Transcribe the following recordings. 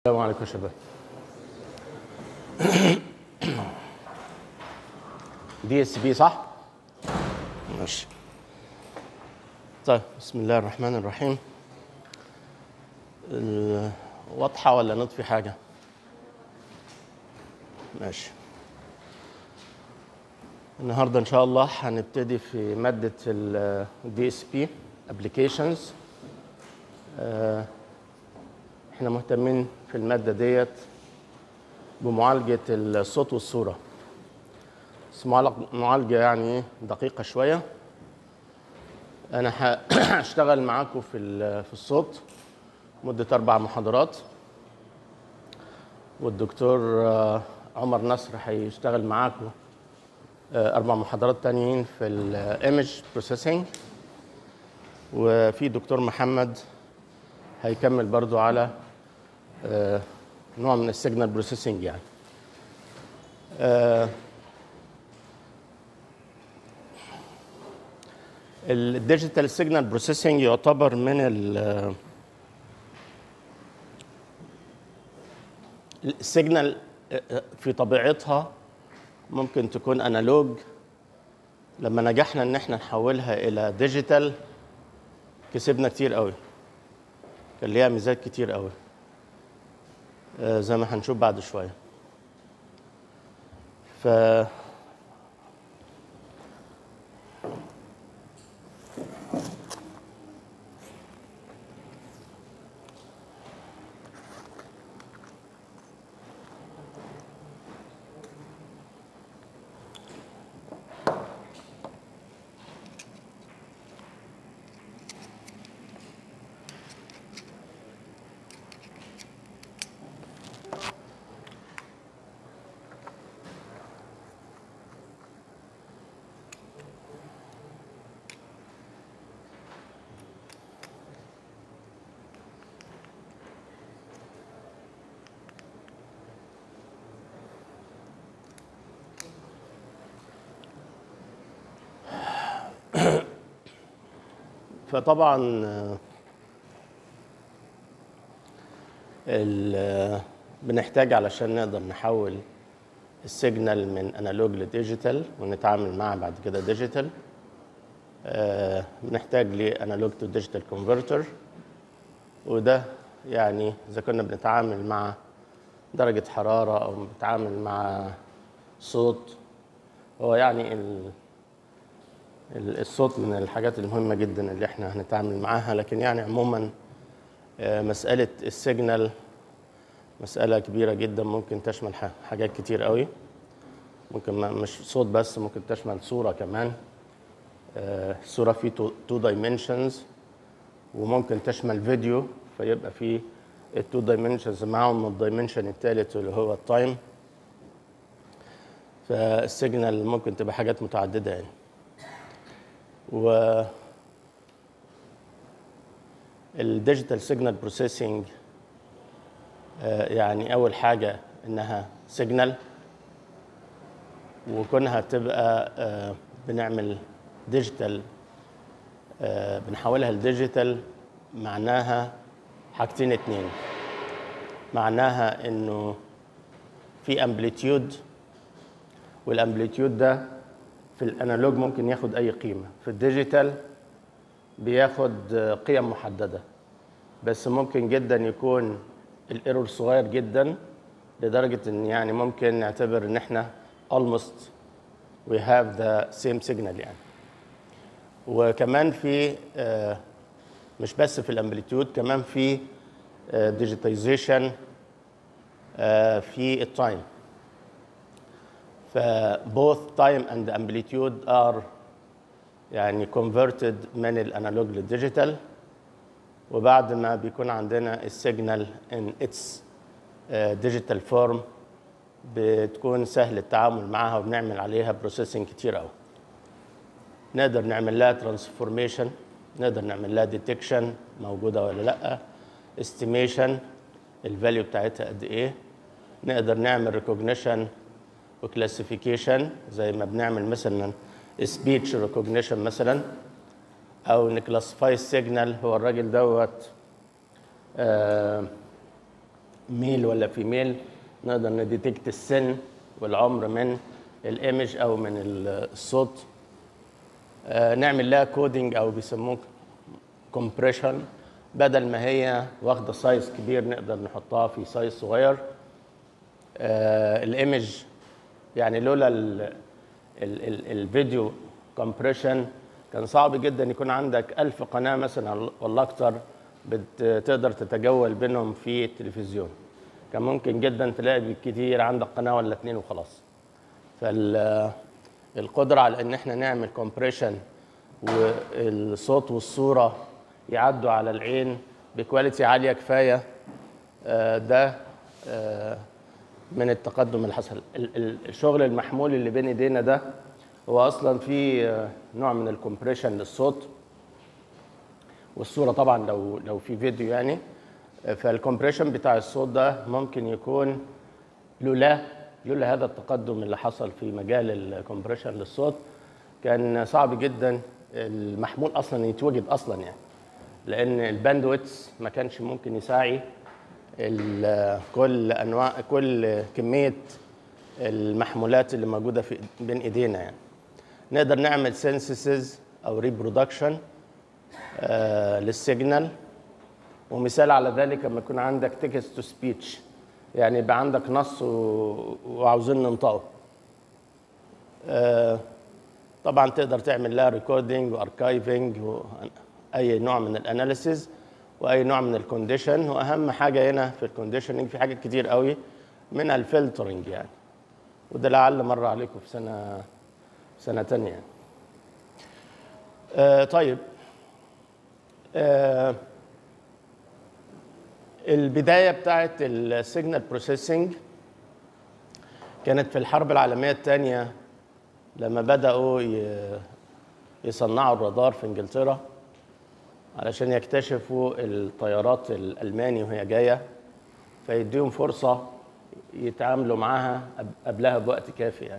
السلام عليكم يا شباب دي اس بي صح؟ ماشي طيب بسم الله الرحمن الرحيم ال- واضحة ولا نطفي حاجة؟ ماشي النهارده ان شاء الله هنبتدي في مادة الدي اس بي ابلكيشنز احنا مهتمين في المادة ديت بمعالجة الصوت والصورة بس معالج- معالجة يعني دقيقة شوية أنا ه- هشتغل معاكم في ال- في الصوت مدة أربع محاضرات والدكتور آه، عمر نصر هيشتغل معاكم آه، أربع محاضرات تانيين في الايمج بروسيسنج وفي دكتور محمد هيكمل برضو على آه، نوع من السيجنال بروسيسنج يعني الديجيتال سيجنال بروسيسنج يعتبر من ال السيجنال في طبيعتها ممكن تكون انالوج لما نجحنا ان احنا نحولها الى ديجيتال كسبنا كتير قوي كان ليها ميزات كتير قوي آه، زي ما هنشوف بعد شويه ف فطبعا آه، ال- آه، بنحتاج علشان نقدر نحول السيجنال من انالوج لديجيتال ونتعامل معاه بعد كده ديجيتال آه، بنحتاج لانالوج تو ديجيتال كونفرتر وده يعني اذا كنا بنتعامل مع درجة حرارة او بنتعامل مع صوت هو يعني ال ال- الصوت من الحاجات المهمة جدا اللي احنا هنتعامل معاها لكن يعني عموما آه، مسألة السيجنال مسألة كبيرة جدا ممكن تشمل ح- حاجات كتير قوي ممكن ما مش صوت بس ممكن تشمل صورة كمان آه، الصورة فيه تو دايمنشنز وممكن تشمل فيديو فيبقى فيه التو دايمنشنز معاهم الدايمنشن الثالث اللي هو التايم فالسيجنال ممكن تبقى حاجات متعددة يعني و الديجيتال سيجنال بروسيسنج يعني اول حاجه انها سيجنال وكونها تبقى آه، بنعمل ديجيتال بنحولها لديجيتال معناها حاجتين اتنين معناها انه في امبليتيود والامبليتيود ده في الانالوج ممكن ياخد اي قيمه في الديجيتال بياخد آه، قيم محدده بس ممكن جدا يكون الايرور صغير جدا لدرجه ان يعني ممكن نعتبر ان احنا almost we have the same signal يعني وكمان في آه، مش بس في الامبليتيود كمان في ديجيتايزيشن في التايم ف both time and amplitude are يعني converted من الانالوج للديجيتال وبعد ما بيكون عندنا السيجنال in its ديجيتال فورم بتكون سهل التعامل معاها وبنعمل عليها بروسيسنج كتير قوي نقدر نعمل لها ترانسفورميشن نقدر نعمل لها ديتكشن موجوده ولا لا استيميشن الفاليو بتاعتها قد ايه نقدر نعمل ريكوجنيشن وكلاسيفيكيشن زي ما بنعمل مثلا سبيتش ريكوجنيشن مثلا او نكلاسيفاي السيجنال هو الراجل دوت آه ميل ولا فيميل نقدر نديتكت السن والعمر من الايمج او من الصوت آه، نعمل لها كودينج او بيسموه كومبريشن بدل ما هي واخده سايز كبير نقدر نحطها في سايز صغير آه، الايمج يعني لولا ال ال ال الفيديو كومبريشن كان صعب جدا يكون عندك ألف قناة مثلا ولا أكتر بتقدر تتجول بينهم في التلفزيون كان ممكن جدا تلاقي بالكتير عندك قناة ولا اتنين وخلاص فالقدرة على إن احنا نعمل كومبريشن والصوت والصورة يعدوا على العين بكواليتي عالية كفاية آه، ده آه، من التقدم اللي حصل ال- ال- الشغل المحمول اللي بين ايدينا ده هو اصلا في آه، نوع من الكومبريشن للصوت والصوره طبعا لو لو في فيديو يعني آه، فالكومبريشن بتاع الصوت ده ممكن يكون لولا لولا هذا التقدم اللي حصل في مجال الكومبريشن للصوت كان صعب جدا المحمول اصلا يتوجد اصلا يعني لان الباندويتس ما كانش ممكن يساعي ال- كل انواع كل كميه المحمولات اللي موجوده في بين ايدينا يعني نقدر نعمل سينسيسز او ريبرودكشن للسيجنال ومثال على ذلك لما يكون عندك تكست تو سبيتش يعني يبقى عندك نص و... وعاوزين ننطقه آه، طبعا تقدر تعمل لها ريكوردنج واركايفنج واي نوع من الاناليسيز واي نوع من الكونديشن واهم حاجه هنا في الكونديشننج في حاجات كتير قوي منها الفلترنج يعني وده لعل مر عليكم في سنه سنه تانية يعني. آه طيب آه البدايه بتاعت السيجنال بروسيسنج كانت في الحرب العالميه الثانيه لما بداوا ي- يصنعوا الرادار في انجلترا علشان يكتشفوا الطيارات الالماني وهي جايه فيديهم فرصه يتعاملوا معاها قب- قبلها بوقت كافي يعني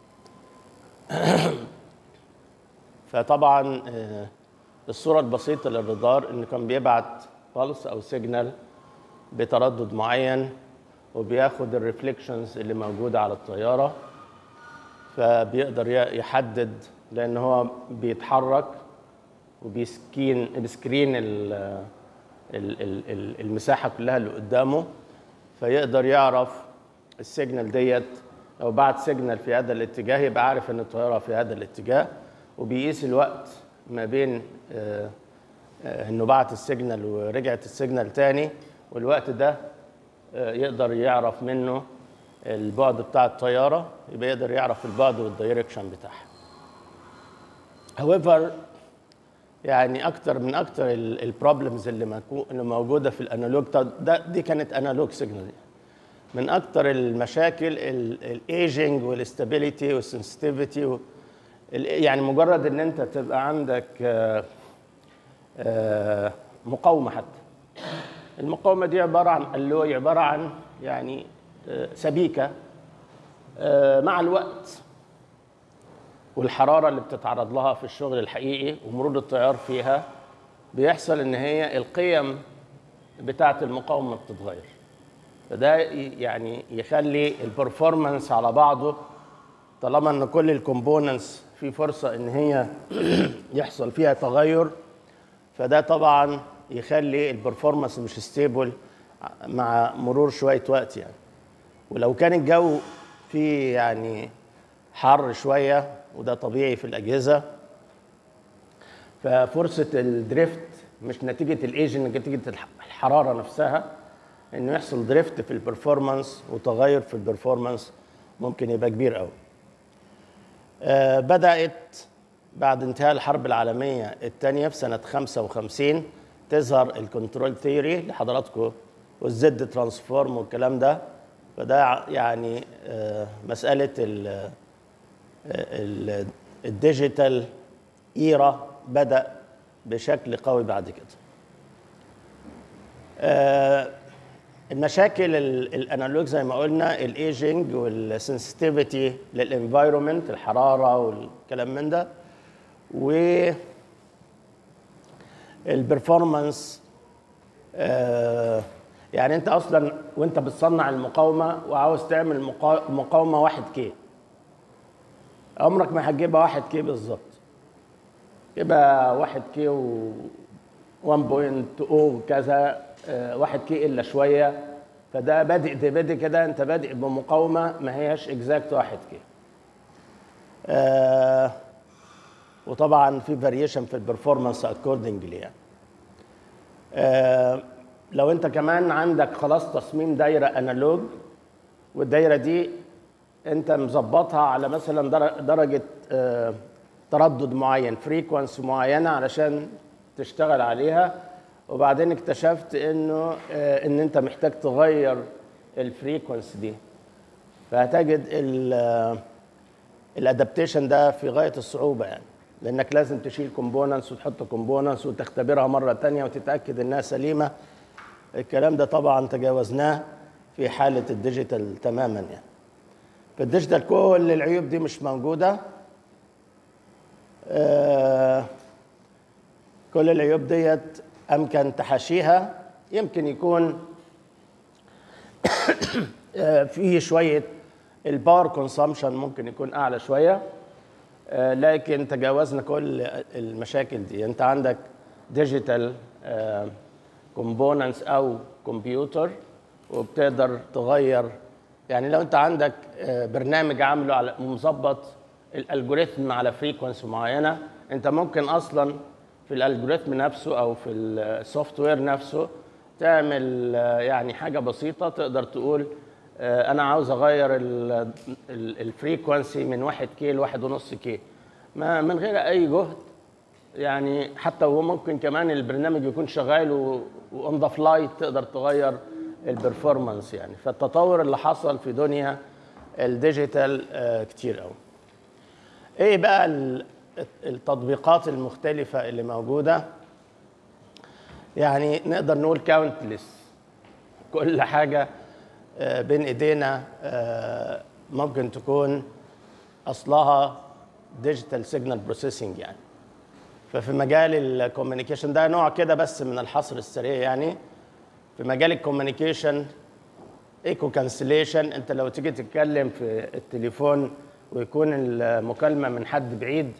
فطبعا آه، الصوره البسيطه للرادار انه كان بيبعت بلس او سيجنال بتردد معين وبياخد الريفليكشنز اللي موجوده على الطياره فبيقدر ي- يحدد لان هو بيتحرك وبيسكين بيسكرين ال ال ال ال المساحه كلها اللي قدامه فيقدر يعرف السيجنال ديت لو بعت سيجنال في هذا الاتجاه يبقى عارف ان الطياره في هذا الاتجاه وبيقيس الوقت ما بين آه، آه، انه بعت السيجنال ورجعت السيجنال تاني والوقت ده آه، يقدر يعرف منه البعد بتاع الطياره يبقى يقدر يعرف البعد والدايركشن بتاعها. however يعني اكتر من اكتر البروبلمز اللي مكو- اللي موجوده في الانالوج طب ده دي كانت انالوج سيجنال من اكتر المشاكل الايجنج والاستابيليتي والسنسيتيفيتي يعني مجرد ان انت تبقى عندك آه، آه، مقاومه حتى المقاومه دي عباره عن اللي عباره عن يعني آه، سبيكه آه، مع الوقت والحراره اللي بتتعرض لها في الشغل الحقيقي ومرور التيار فيها بيحصل ان هي القيم بتاعه المقاومه بتتغير فده ي- يعني يخلي البرفورمانس على بعضه طالما ان كل الكومبوننتس في فرصه ان هي يحصل فيها تغير فده طبعا يخلي البرفورمانس مش ستيبل مع مرور شويه وقت يعني ولو كان الجو فيه يعني حر شويه وده طبيعي في الاجهزه ففرصه الدريفت مش نتيجه الايجن نتيجه الح- الحراره نفسها انه يحصل دريفت في البرفورمانس وتغير في البرفورمانس ممكن يبقى كبير قوي آه، بدات بعد انتهاء الحرب العالميه الثانيه في سنه 55 تظهر الكنترول ثيوري لحضراتكم والزد ترانسفورم والكلام ده فده ع- يعني آه، مساله ال- ال- الديجيتال ايرا بدا بشكل قوي بعد كده آه، المشاكل ال- الانالوج زي ما قلنا الايجنج والسنسيتيفيتي للانفايرومنت الحراره والكلام من ده و البرفورمانس يعني انت اصلا وانت بتصنع المقاومه وعاوز تعمل مقا- مقاومه 1 كي عمرك ما هتجيبها 1 كي بالظبط يبقى 1 كي و 1.0 كذا آه، 1 كي الا شويه فده بادئ ده بادئ كده انت بادئ بمقاومه ما هياش اكزاكت 1 كي آه وطبعا في فاريشن في البرفورمانس اكوردنجلي يعني آه لو انت كمان عندك خلاص تصميم دايره انالوج والدايره دي انت مظبطها على مثلا در- درجه آه تردد معين فريكونس معينه علشان تشتغل عليها وبعدين اكتشفت انه آه ان انت محتاج تغير الفريكونس دي فهتجد ال- الادابتيشن ده في غايه الصعوبه يعني لانك لازم تشيل كومبوننتس وتحط كومبوننتس وتختبرها مره تانية وتتاكد انها سليمه الكلام ده طبعا تجاوزناه في حاله الديجيتال تماما يعني في الديجيتال كل العيوب دي مش موجوده آه كل العيوب ديت امكن تحاشيها يمكن يكون آه، فيه شويه الباور كونسامشن ممكن يكون اعلى شويه آه، لكن تجاوزنا كل المشاكل دي انت عندك ديجيتال كومبوننتس او كمبيوتر وبتقدر تغير يعني لو انت عندك آه، برنامج عامله على مظبط الالجوريثم على فريكونسي معينه انت ممكن اصلا في الالجوريثم نفسه او في السوفت وير نفسه تعمل آه، يعني حاجه بسيطه تقدر تقول آه، انا عاوز اغير الفريكونسي من 1 كي ل 1.5 كي ما من غير اي جهد يعني حتى وهو ممكن كمان البرنامج يكون شغال واون ذا فلاي تقدر تغير البرفورمانس يعني فالتطور اللي حصل في دنيا الديجيتال آه، كتير قوي ايه بقى ال- التطبيقات المختلفه اللي موجوده يعني نقدر نقول كاونتلس كل حاجه آه، بين ايدينا آه، ممكن تكون اصلها ديجيتال سيجنال بروسيسنج يعني ففي مجال الكوميونيكيشن ده نوع كده بس من الحصر السريع يعني في مجال الكوميونيكيشن ايكو كانسليشن انت لو تيجي تتكلم في التليفون ويكون المكالمه من حد بعيد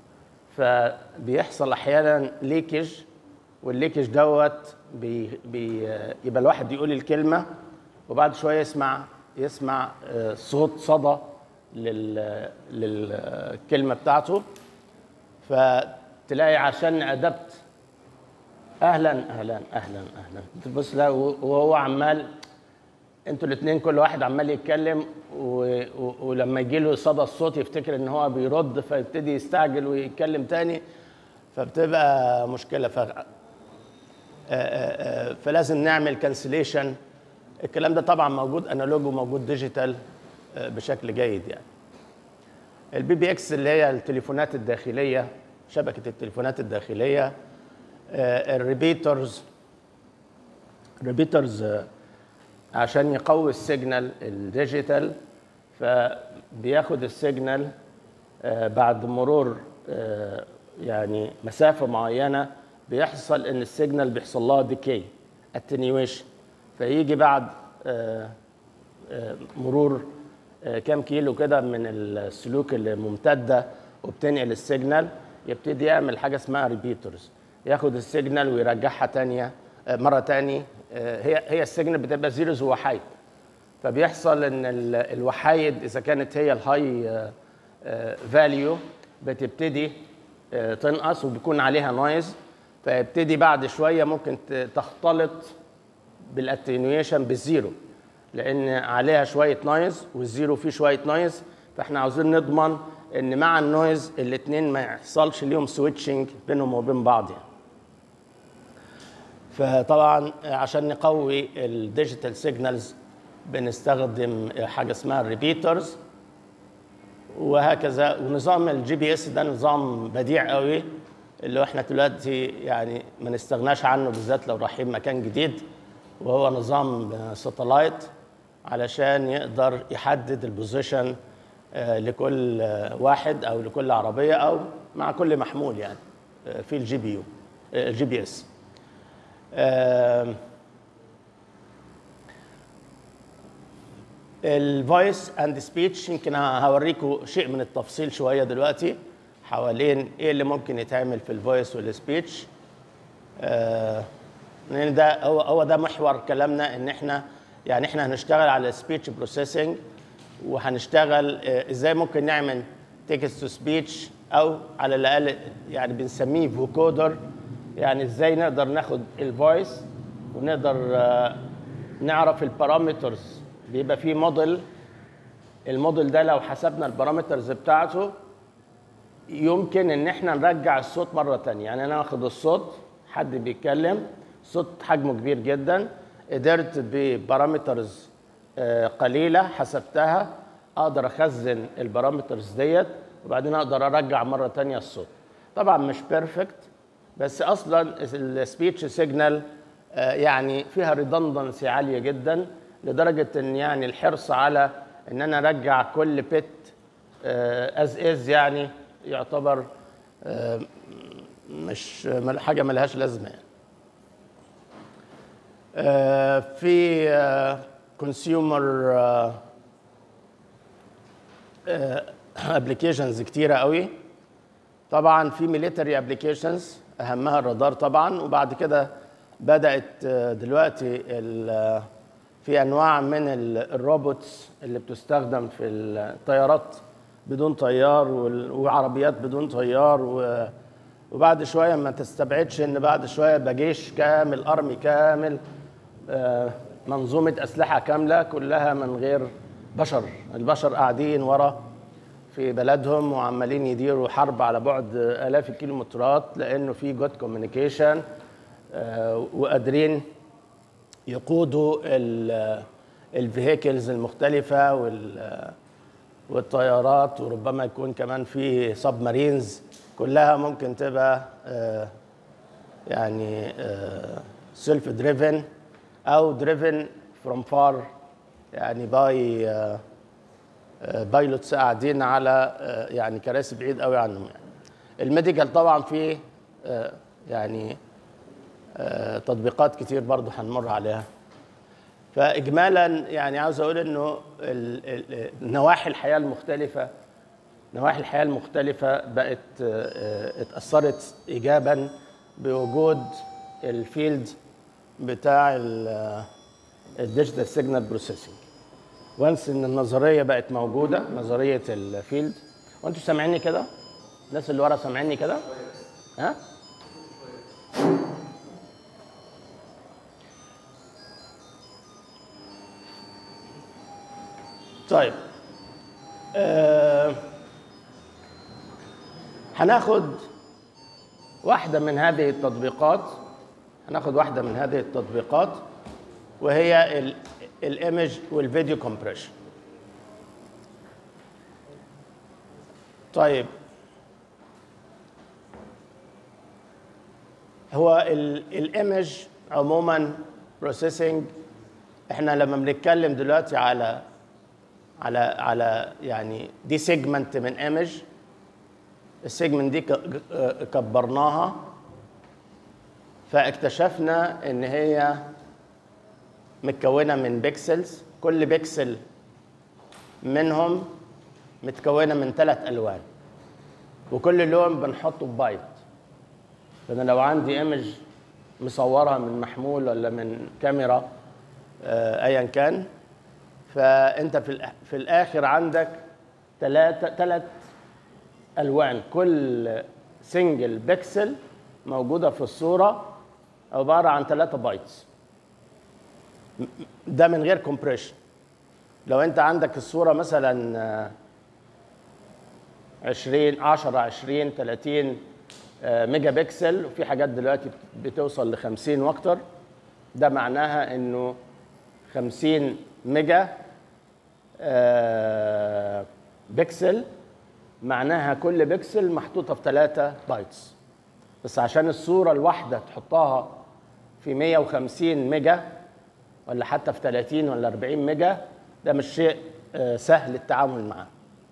فبيحصل احيانا ليكج والليكج دوت بي بي يبقى الواحد يقول الكلمه وبعد شويه يسمع يسمع آه، صوت صدى لل للكلمه بتاعته فتلاقي عشان ادبت اهلا اهلا اهلا اهلا تبص لا وهو عمال انتوا الاثنين كل واحد عمال يتكلم و... و... ولما يجي له صدى الصوت يفتكر ان هو بيرد فيبتدي يستعجل ويتكلم تاني فبتبقى مشكله ف... آه، آه، آه، فلازم نعمل كانسليشن الكلام ده طبعا موجود انالوج وموجود ديجيتال آه، بشكل جيد يعني البي بي اكس اللي هي التليفونات الداخليه شبكه التليفونات الداخليه آه، الريبيترز الريبيترز آه، عشان يقوي السيجنال الديجيتال فبياخد السيجنال آه، بعد مرور آه، يعني مسافه معينه بيحصل ان السيجنال بيحصل لها ديكي اتنيويشن فيجي بعد آه، آه، مرور آه، كام كيلو كده من السلوك اللي ممتده وبتنقل السيجنال يبتدي يعمل حاجه اسمها ريبيترز ياخد السيجنال ويرجعها تانية آه، مره تاني آه، هي هي السيجنال بتبقى زيروز ووحايد فبيحصل ان ال- الوحايد اذا كانت هي الهاي فاليو بتبتدي آه، تنقص وبيكون عليها نويز فيبتدي بعد شويه ممكن ت- تختلط بالاتنيويشن بالزيرو لان عليها شويه نويز والزيرو فيه شويه نويز فاحنا عاوزين نضمن ان مع النويز الاثنين ما يحصلش ليهم سويتشنج بينهم وبين بعض يعني. فطبعا عشان نقوي الديجيتال سيجنالز بنستخدم حاجه اسمها الريبيترز وهكذا ونظام الجي بي اس ده نظام بديع قوي اللي احنا دلوقتي يعني ما نستغناش عنه بالذات لو رايحين مكان جديد وهو نظام ساتلايت علشان يقدر يحدد البوزيشن آه، لكل آه، واحد او لكل عربيه او مع كل محمول يعني آه، في الجي بي يو الجي بي اس الفويس اند سبيتش يمكن هوريكم شيء من التفصيل شويه دلوقتي حوالين ايه اللي ممكن يتعمل في الفويس والسبيتش آه لان ده هو هو ده محور كلامنا ان احنا يعني احنا هنشتغل على السبيتش بروسيسنج وهنشتغل آه ازاي ممكن نعمل تكست تو سبيتش او على الاقل يعني بنسميه فوكودر يعني ازاي نقدر ناخد الفويس ونقدر آه نعرف البارامترز بيبقى فيه موديل الموديل ده لو حسبنا البارامترز بتاعته يمكن ان احنا نرجع الصوت مره تانية يعني انا اخد الصوت حد بيتكلم صوت حجمه كبير جدا قدرت ببارامترز قليله حسبتها اقدر اخزن البارامترز ديت وبعدين اقدر ارجع مره تانية الصوت طبعا مش بيرفكت بس اصلا السبيتش سيجنال يعني فيها ريدندنسي عاليه جدا لدرجه ان يعني الحرص على ان انا ارجع كل بت از از يعني يعتبر مش حاجه ملهاش لازمه يعني. في كونسيومر ابلكيشنز كتيره قوي طبعا في ميليتري ابلكيشنز اهمها الرادار طبعا وبعد كده بدات دلوقتي في انواع من الروبوتس اللي بتستخدم في الطيارات بدون طيار وعربيات بدون طيار وبعد شويه ما تستبعدش ان بعد شويه يبقى جيش كامل ارمي كامل منظومه اسلحه كامله كلها من غير بشر البشر قاعدين ورا في بلدهم وعمالين يديروا حرب على بعد الاف الكيلومترات لانه في جود كوميونيكيشن وقادرين يقودوا الفيهيكلز المختلفه وال والطيارات وربما يكون كمان في سب مارينز كلها ممكن تبقى يعني سيلف دريفن او دريفن فروم فار يعني باي بايلوتس قاعدين على يعني كراسي بعيد قوي عنهم يعني الميديكال طبعا فيه يعني تطبيقات كتير برضه هنمر عليها فاجمالا يعني عاوز اقول انه نواحي الحياه المختلفه نواحي الحياه المختلفه بقت اتاثرت ايجابا بوجود الفيلد بتاع الديجيتال سيجنال بروسيسنج وانس ان النظريه بقت موجوده نظريه الفيلد وانتوا سامعيني كده الناس اللي ورا سامعيني كده ها طيب آه هناخد واحدة من هذه التطبيقات هناخد واحدة من هذه التطبيقات وهي الايمج والفيديو كومبريشن طيب هو الايمج عموما بروسيسنج احنا لما بنتكلم دلوقتي على على على يعني دي سيجمنت من ايمج السيجمنت دي كبرناها فاكتشفنا ان هي متكونه من بيكسلز كل بيكسل منهم متكونه من ثلاث الوان وكل لون بنحطه بايت فانا لو عندي ايمج مصورها من محمول ولا من كاميرا آه ايا كان فانت في في الاخر عندك ثلاثه ثلاث الوان كل سنجل بيكسل موجوده في الصوره عباره عن 3 بايتس ده من غير كومبريشن لو انت عندك الصوره مثلا 20 10 20 30 ميجا بكسل وفي حاجات دلوقتي بتوصل ل 50 واكتر ده معناها انه 50 ميجا بكسل معناها كل بكسل محطوطه في 3 بايتس بس عشان الصوره الواحده تحطها في 150 ميجا ولا حتى في 30 ولا 40 ميجا ده مش شيء سهل التعامل معاه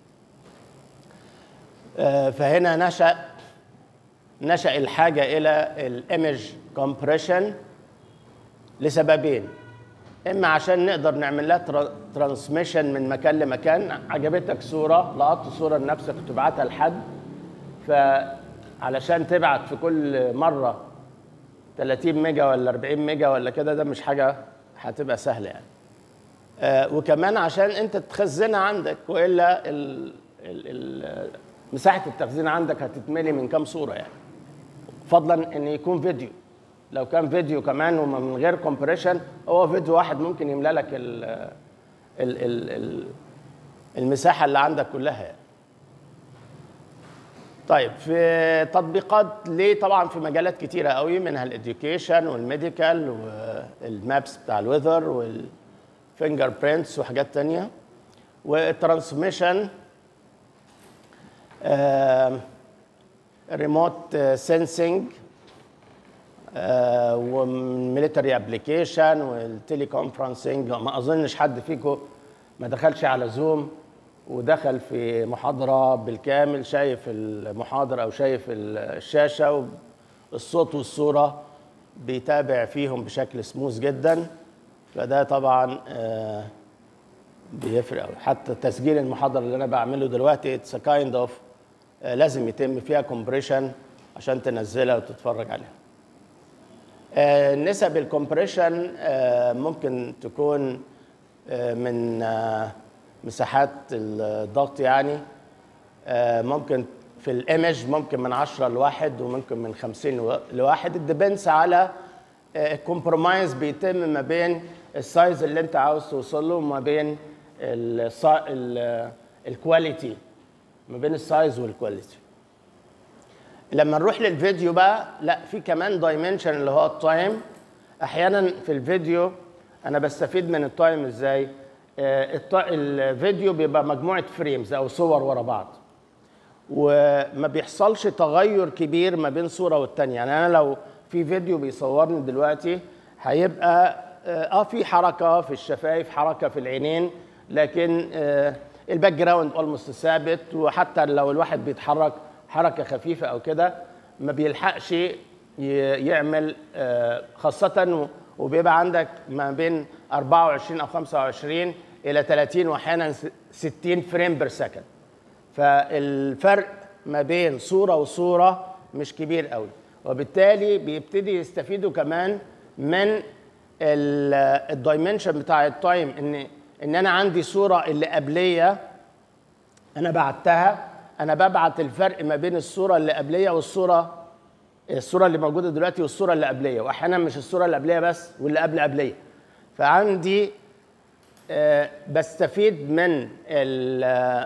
فهنا نشأ نشأ الحاجة إلى الايمج كومبريشن لسببين اما عشان نقدر نعمل لها ترانسميشن من مكان لمكان عجبتك صوره لقطت صوره لنفسك وتبعتها لحد فعلشان تبعت في كل مره 30 ميجا ولا 40 ميجا ولا كده ده مش حاجه هتبقى سهله يعني آه وكمان عشان انت تخزنها عندك والا ال ال ال مساحه التخزين عندك هتتملي من كام صوره يعني فضلا ان يكون فيديو لو كان فيديو كمان ومن غير كومبريشن هو فيديو واحد ممكن يملى لك ال ال ال ال المساحه اللي عندك كلها يعني. طيب في تطبيقات ليه طبعا في مجالات كتيره قوي منها الاديوكيشن والميديكال والمابس بتاع الويذر والفينجر برينتس وحاجات تانية والترانسميشن ريموت سensing والميليتري ابلكيشن والتيلي كونفرنسنج ما اظنش حد فيكم ما دخلش على زوم ودخل في محاضره بالكامل شايف المحاضره او شايف الشاشه والصوت والصوره بيتابع فيهم بشكل سموث جدا فده طبعا آه بيفرق قوي حتى تسجيل المحاضره اللي انا بعمله دلوقتي اتس كايند اوف لازم يتم فيها كومبريشن عشان تنزلها وتتفرج عليها آه نسب الكومبريشن آه ممكن تكون آه من مساحات الضغط يعني ممكن في الايمج ممكن من 10 لواحد وممكن من 50 لواحد الديبنس على الكومبرومايز بيتم ما بين السايز اللي انت عاوز توصل له وما بين الكواليتي ما بين السايز والكواليتي لما نروح للفيديو بقى لا في كمان دايمنشن اللي هو التايم احيانا في الفيديو انا بستفيد من التايم ازاي آه الفيديو بيبقى مجموعه فريمز او صور ورا بعض وما بيحصلش تغير كبير ما بين صوره والتانيه يعني انا لو في فيديو بيصورني دلوقتي هيبقى اه في حركه في الشفايف حركه في العينين لكن آه الباك جراوند اولموست ثابت وحتى لو الواحد بيتحرك حركه خفيفه او كده ما بيلحقش يعمل آه خاصه وبيبقى عندك ما بين 24 او 25 الى 30 واحيانا 60 فريم بير سكند فالفرق ما بين صوره وصوره مش كبير قوي وبالتالي بيبتدي يستفيدوا كمان من الدايمنشن بتاع التايم ان ان انا عندي صوره اللي قبليه انا بعتها انا ببعت الفرق ما بين الصوره اللي قبليه والصوره الصوره اللي موجوده دلوقتي والصوره اللي قبليه واحيانا مش الصوره اللي قبليه بس واللي قبل قبليه فعندي آه بستفيد من ال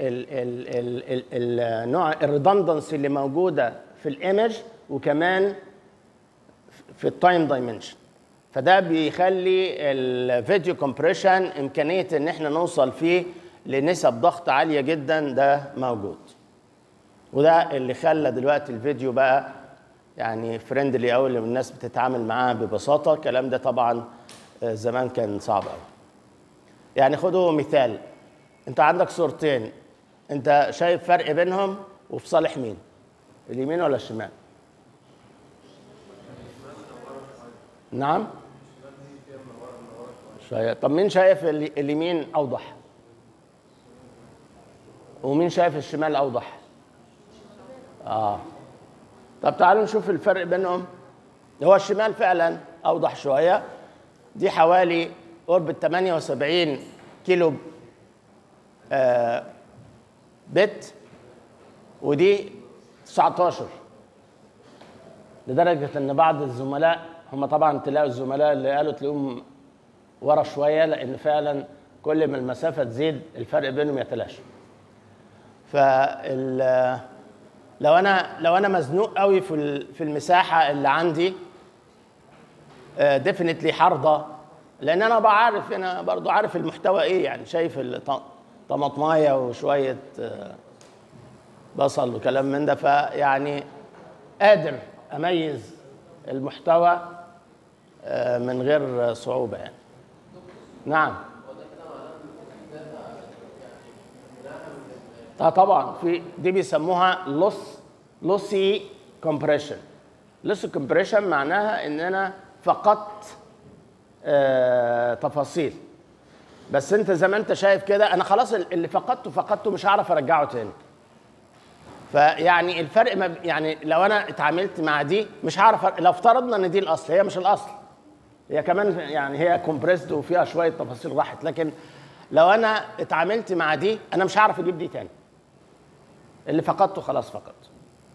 النوع الريدندنسي اللي موجوده في الايمج وكمان في التايم دايمنشن فده بيخلي الفيديو كومبريشن امكانيه ان احنا نوصل فيه لنسب ضغط عاليه جدا ده موجود وده اللي خلى دلوقتي الفيديو بقى يعني فريندلي قوي اللي الناس بتتعامل معاه ببساطه الكلام ده طبعا زمان كان صعب قوي يعني خدوا مثال انت عندك صورتين انت شايف فرق بينهم وفي صالح مين اليمين ولا الشمال نعم شوية طب مين شايف اليمين اوضح ومين شايف الشمال اوضح اه طب تعالوا نشوف الفرق بينهم هو الشمال فعلا اوضح شويه دي حوالي قرب 78 كيلو آه بت ودي 19 لدرجه ان بعض الزملاء هم طبعا تلاقوا الزملاء اللي قالوا تلاقيهم ورا شويه لان فعلا كل ما المسافه تزيد الفرق بينهم يتلاشى فال لو انا لو انا مزنوق قوي في في المساحه اللي عندي ديفينتلي حرضه لان انا بعرف انا برضو عارف المحتوى ايه يعني شايف طماطمايه وشويه بصل وكلام من ده فيعني قادر اميز المحتوى من غير صعوبه يعني نعم اه طبعا في دي بيسموها لوس لوسي كومبريشن لوسي كومبريشن معناها ان انا فقدت آه تفاصيل بس انت زي ما انت شايف كده انا خلاص اللي فقدته فقدته مش هعرف ارجعه تاني فيعني الفرق ما ب- يعني لو انا اتعاملت مع دي مش هعرف أ- لو افترضنا ان دي الاصل هي مش الاصل هي كمان يعني هي كومبريسد وفيها شويه تفاصيل راحت لكن لو انا اتعاملت مع دي انا مش هعرف اجيب دي تاني اللي فقدته خلاص فقدته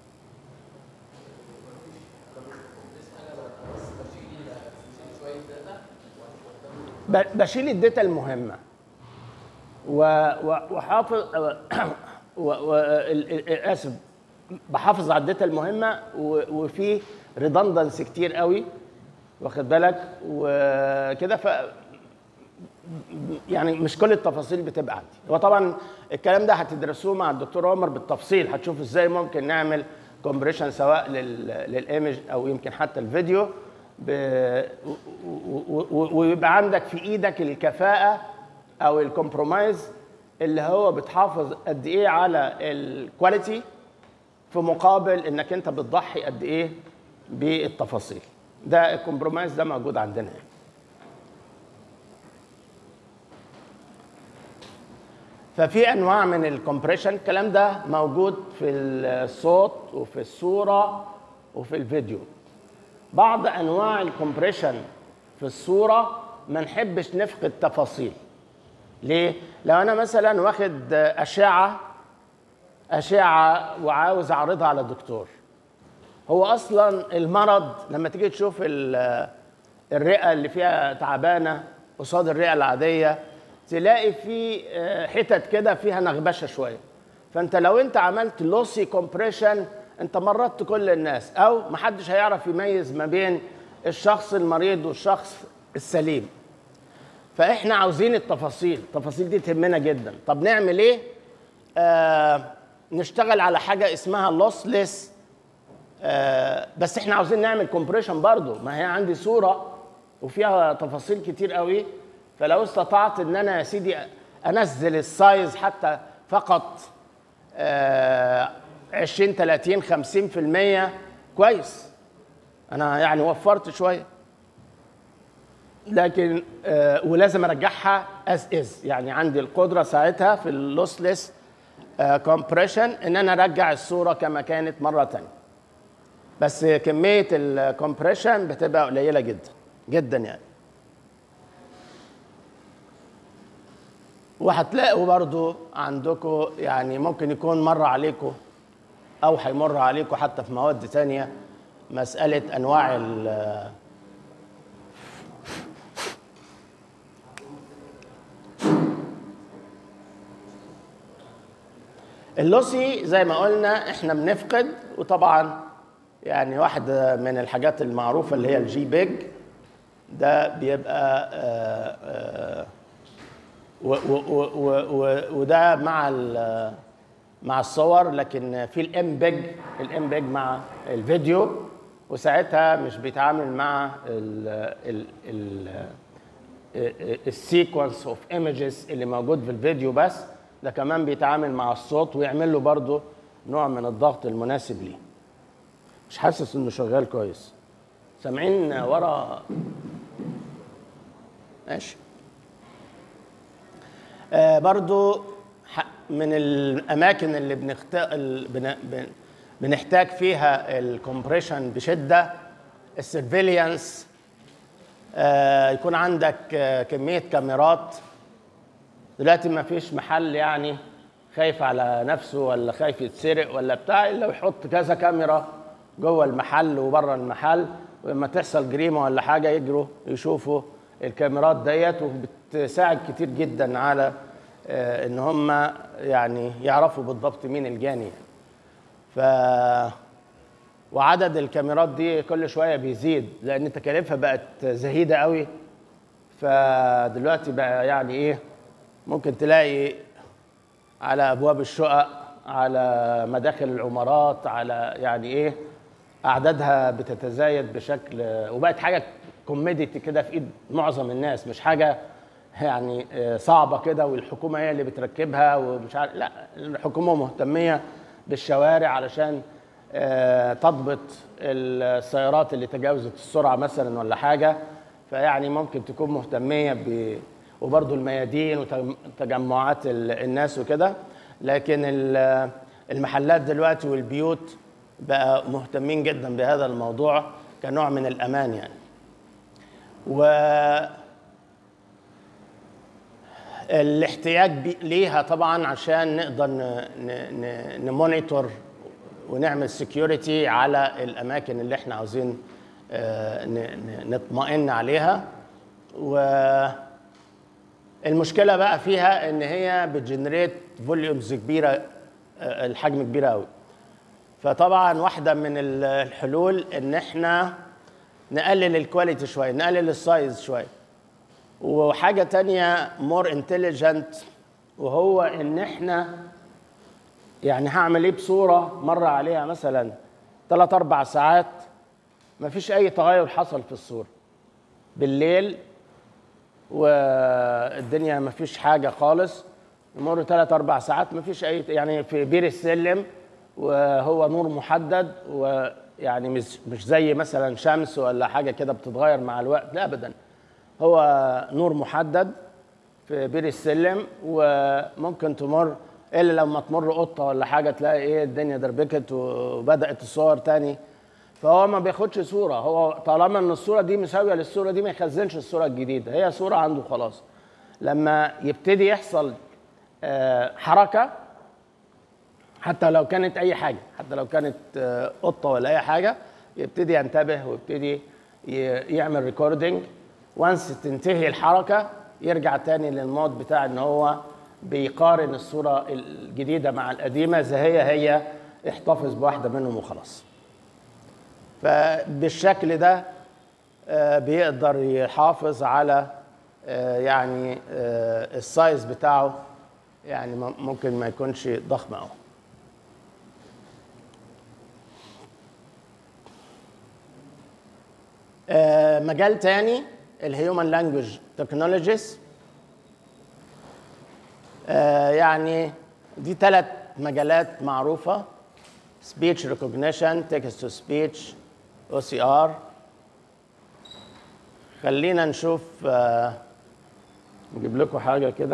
ب- بشيل الداتا المهمه و- و- وحافظ و- و- ال- ال- اسف بحافظ على الداتا المهمه و- وفي ريدندنس كتير قوي واخد بالك وكده ف يعني مش كل التفاصيل بتبقى عندي هو طبعا الكلام ده هتدرسوه مع الدكتور عمر بالتفصيل هتشوف ازاي ممكن نعمل كومبريشن سواء لل- للايمج او يمكن حتى الفيديو ب... و- و- و- ويبقى عندك في ايدك الكفاءه او الكومبرومايز اللي هو بتحافظ قد ايه على الكواليتي في مقابل انك انت بتضحي قد ايه بالتفاصيل ده الكومبرومايز ده موجود عندنا يعني. ففي انواع من الكومبريشن الكلام ده موجود في الصوت وفي الصوره وفي الفيديو بعض انواع الكومبريشن في الصوره ما نحبش نفقد تفاصيل ليه لو انا مثلا واخد اشعه اشعه وعاوز اعرضها على الدكتور هو اصلا المرض لما تيجي تشوف ال- الرئه اللي فيها تعبانه قصاد الرئه العاديه تلاقي في آه، حتت كده فيها نغبشه شويه فانت لو انت عملت لوسي كومبريشن انت مرضت كل الناس او محدش هيعرف يميز ما بين الشخص المريض والشخص السليم فاحنا عاوزين التفاصيل التفاصيل دي تهمنا جدا طب نعمل ايه آه نشتغل على حاجه اسمها لوسلس آه بس احنا عاوزين نعمل كومبريشن برضو ما هي عندي صوره وفيها تفاصيل كتير قوي فلو استطعت ان انا يا سيدي انزل السايز حتى فقط آه 20 30 50% كويس انا يعني وفرت شويه لكن آه ولازم ارجعها از از يعني عندي القدره ساعتها في اللوسلس كومبريشن ان انا ارجع الصوره كما كانت مره تانية بس كميه الكومبريشن بتبقى قليله جدا جدا يعني وهتلاقوا برضو عندكم يعني ممكن يكون مر عليكم او هيمر عليكم حتى في مواد تانية مساله انواع ال اللوسي زي ما قلنا احنا بنفقد وطبعا يعني واحدة من الحاجات المعروفة اللي هي الجي بيج ده بيبقى آه، آه، و- و- و- و- و- وده مع ال- مع الصور لكن في الام بيج الام بيج مع الفيديو وساعتها مش بيتعامل مع ال ال ال السيكونس اوف ايمجز اللي موجود في الفيديو بس ده كمان بيتعامل مع الصوت ويعمل له برضه نوع من الضغط المناسب ليه مش حاسس انه شغال كويس سامعين ورا ماشي آه برضو ح- من الاماكن اللي بنخت... ال- بن... بن... بنحتاج فيها الكومبريشن بشده السيرفيليانس آه يكون عندك آه كميه كاميرات دلوقتي ما فيش محل يعني خايف على نفسه ولا خايف يتسرق ولا بتاع الا ويحط كذا كاميرا جوه المحل وبره المحل ولما تحصل جريمه ولا حاجه يجروا يشوفوا الكاميرات ديت وبتساعد كتير جدا على آه، ان هم يعني يعرفوا بالضبط مين الجاني ف وعدد الكاميرات دي كل شويه بيزيد لان تكاليفها بقت زهيده قوي فدلوقتي بقى يعني ايه ممكن تلاقي على ابواب الشقق على مداخل العمارات على يعني ايه اعدادها بتتزايد بشكل وبقت حاجه كوميديتي كده في ايد معظم الناس مش حاجه يعني آه، صعبه كده والحكومه هي اللي بتركبها ومش عارف لا الحكومه مهتميه بالشوارع علشان آه، تضبط السيارات اللي تجاوزت السرعه مثلا ولا حاجه فيعني ممكن تكون مهتميه ب وبرضه الميادين وتجمعات ال- الناس وكده لكن ال- المحلات دلوقتي والبيوت بقى مهتمين جدا بهذا الموضوع كنوع من الامان يعني و الاحتياج بي- ليها طبعا عشان نقدر ن- ن- ن- نمونيتور ونعمل سكيورتي على الاماكن اللي احنا عاوزين آه، ن- ن- نطمئن عليها والمشكله بقى فيها ان هي بتجنريت فوليومز كبيره آه، الحجم كبير قوي فطبعا واحده من ال- الحلول ان احنا نقلل الكواليتي شويه نقلل السايز شويه وحاجة تانية مور انتليجنت وهو ان احنا يعني هعمل ايه بصورة مرة عليها مثلا ثلاث اربع ساعات مفيش اي تغير حصل في الصورة بالليل والدنيا مفيش حاجة خالص يمر ثلاث اربع ساعات مفيش اي يعني في بير السلم وهو نور محدد ويعني مش مش زي مثلا شمس ولا حاجة كده بتتغير مع الوقت لا ابدا هو نور محدد في بير السلم وممكن تمر الا لما تمر قطه ولا حاجه تلاقي ايه الدنيا دربكت وبدات الصور تاني فهو ما بياخدش صوره هو طالما ان الصوره دي مساويه للصوره دي ما يخزنش الصوره الجديده هي صوره عنده خلاص لما يبتدي يحصل آه، حركه حتى لو كانت اي حاجه حتى لو كانت آه، قطه ولا اي حاجه يبتدي ينتبه ويبتدي ي- يعمل ريكوردنج وانس تنتهي الحركه يرجع تاني للمود بتاع ان هو بيقارن الصوره الجديده مع القديمه اذا هي هي احتفظ بواحده منهم وخلاص فبالشكل ده آه، بيقدر يحافظ على آه، يعني آه، السايز بتاعه يعني م- ممكن ما يكونش ضخم قوي آه، مجال تاني الهيومن لانجوج تكنولوجيز يعني دي ثلاث مجالات معروفة speech recognition text to speech OCR خلينا نشوف آه، نجيب لكم حاجة كده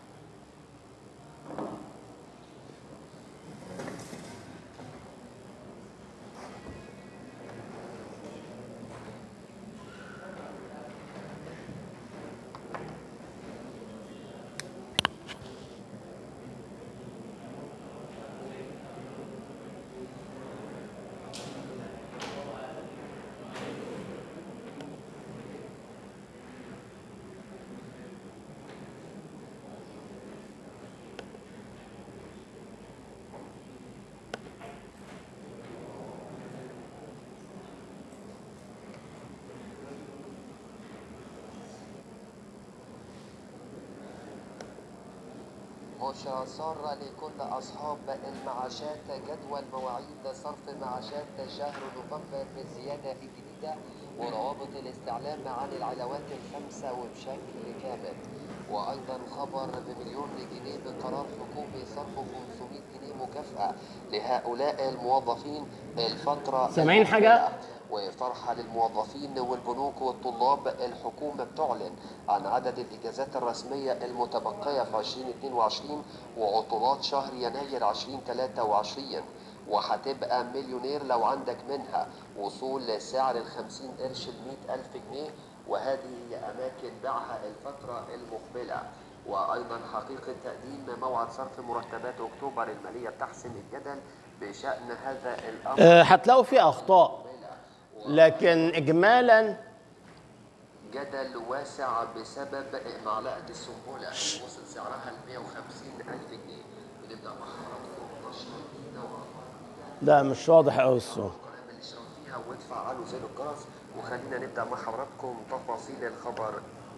بشرى سارة لكل أصحاب المعاشات جدول مواعيد صرف معاشات شهر نوفمبر بالزيادة الجديدة وروابط الاستعلام عن العلاوات الخمسة وبشكل كامل وأيضا خبر بمليون جنيه بقرار حكومي صرف 500 جنيه مكافأة لهؤلاء الموظفين الفترة سامعين حاجة؟ المقبلة. وفرحة للموظفين والبنوك والطلاب الحكومة بتعلن عن عدد الإجازات الرسمية المتبقية في 2022 وعطلات شهر يناير 2023 وهتبقى مليونير لو عندك منها وصول لسعر ال 50 قرش ل 100 ألف جنيه وهذه هي أماكن بيعها الفترة المقبلة وأيضا حقيقة تقديم موعد صرف مرتبات أكتوبر المالية تحسم الجدل بشأن هذا الأمر آه، هتلاقوا فيه أخطاء لكن إجمالا جدل واسع بسبب معلقة السنبلة وصل سعرها ل 150 ألف جنيه بنبدأ مع حضراتكم نشرة جديدة وأخبار ده مش واضح قوي الصوت القناة الاشتراك فيها وتفعلوا زر الجرس وخلينا نبدأ مع حضراتكم تفاصيل الخبر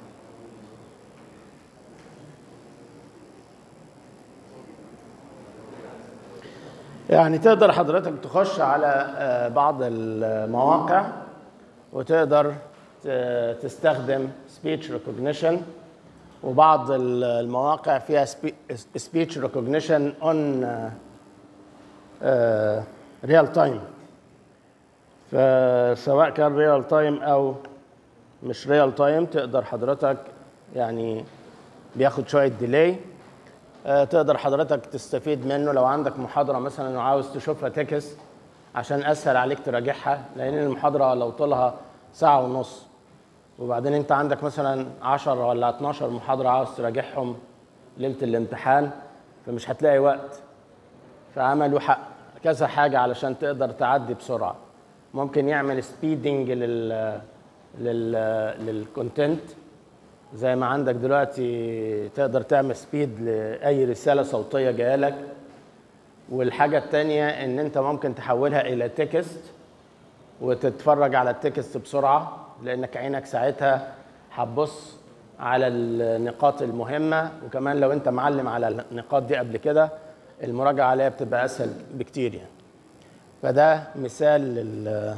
يعني تقدر حضرتك تخش على آه، بعض المواقع وتقدر ت- تستخدم speech recognition وبعض ال- المواقع فيها spe- speech recognition on آه، آه، real time فسواء كان real time او مش ريال تايم تقدر حضرتك يعني بياخد شويه ديلي تقدر حضرتك تستفيد منه لو عندك محاضره مثلا وعاوز تشوفها تكست عشان اسهل عليك تراجعها لان المحاضره لو طولها ساعه ونص وبعدين انت عندك مثلا 10 ولا 12 محاضره عاوز تراجعهم ليله الامتحان فمش هتلاقي وقت فعملوا حق كذا حاجه علشان تقدر تعدي بسرعه ممكن يعمل سبيدنج لل لل للكونتنت زي ما عندك دلوقتي تقدر تعمل سبيد لاي رساله صوتيه جايه لك والحاجه الثانيه ان انت ممكن تحولها الى تكست وتتفرج على التكست بسرعه لانك عينك ساعتها هتبص على النقاط المهمه وكمان لو انت معلم على النقاط دي قبل كده المراجعه عليها بتبقى اسهل بكتير يعني فده مثال لل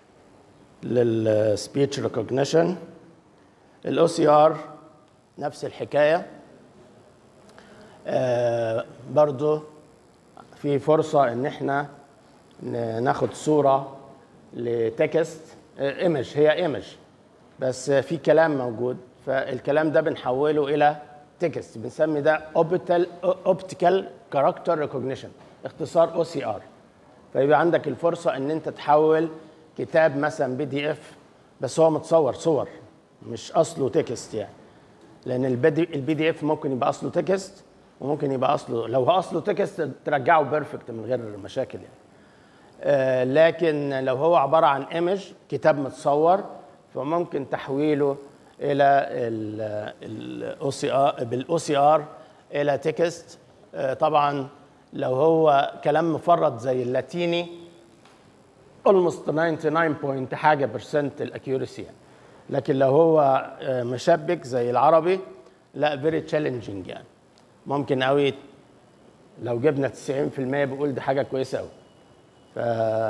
للسبيتش ريكوجنيشن الاو سي ار نفس الحكايه آه برضو في فرصه ان احنا ناخد صوره لتكست ايمج هي ايمج بس في كلام موجود فالكلام ده بنحوله الى تكست بنسمي ده اوبتيكال كاركتر ريكوجنيشن اختصار او سي ار فيبقى عندك الفرصه ان انت تحول كتاب مثلا بي دي اف بس هو متصور صور مش اصله تكست يعني لان البي دي اف ممكن يبقى اصله تكست وممكن يبقى اصله لو هو اصله تكست ترجعه بيرفكت من غير مشاكل يعني آه لكن لو هو عباره عن ايمج كتاب متصور فممكن تحويله الى الاو سي ار بالاو سي ار الى تكست آه طبعا لو هو كلام مفرط زي اللاتيني almost 99 بوينت حاجه برسنت الاكيورسي يعني لكن لو هو مشبك زي العربي لا فيري تشالنجينج يعني ممكن قوي لو جبنا 90% بقول دي حاجه كويسه قوي ف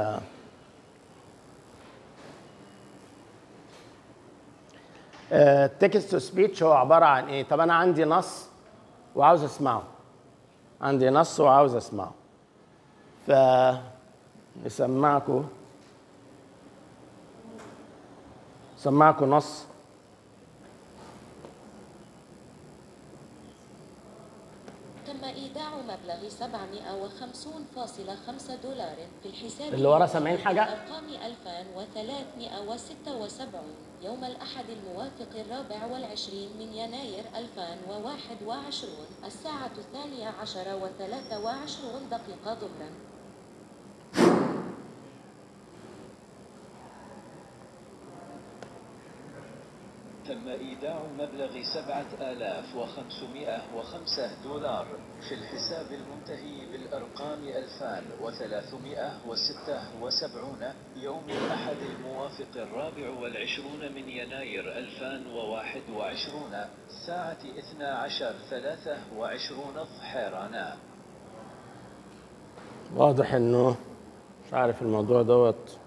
تكست تو سبيتش هو عباره عن ايه؟ طب انا عندي نص وعاوز اسمعه عندي نص وعاوز اسمعه ف نسمعكم سمعكم نص تم إيداع مبلغ 750.5 دولار في الحساب اللي ورا سامعين حاجة؟ أرقام 2376 يوم الأحد الموافق الرابع والعشرين من يناير 2021 الساعة الثانية عشر وثلاثة وعشرون دقيقة ظهرا تم إيداع مبلغ سبعة آلاف وخمسمائة وخمسة دولار في الحساب المنتهي بالأرقام ألفان وثلاثمائة وستة وسبعون يوم الأحد الموافق الرابع والعشرون من يناير ألفان وواحد وعشرون ساعة اثنا عشر ثلاثة وعشرون ظهرانا واضح انه مش عارف الموضوع دوت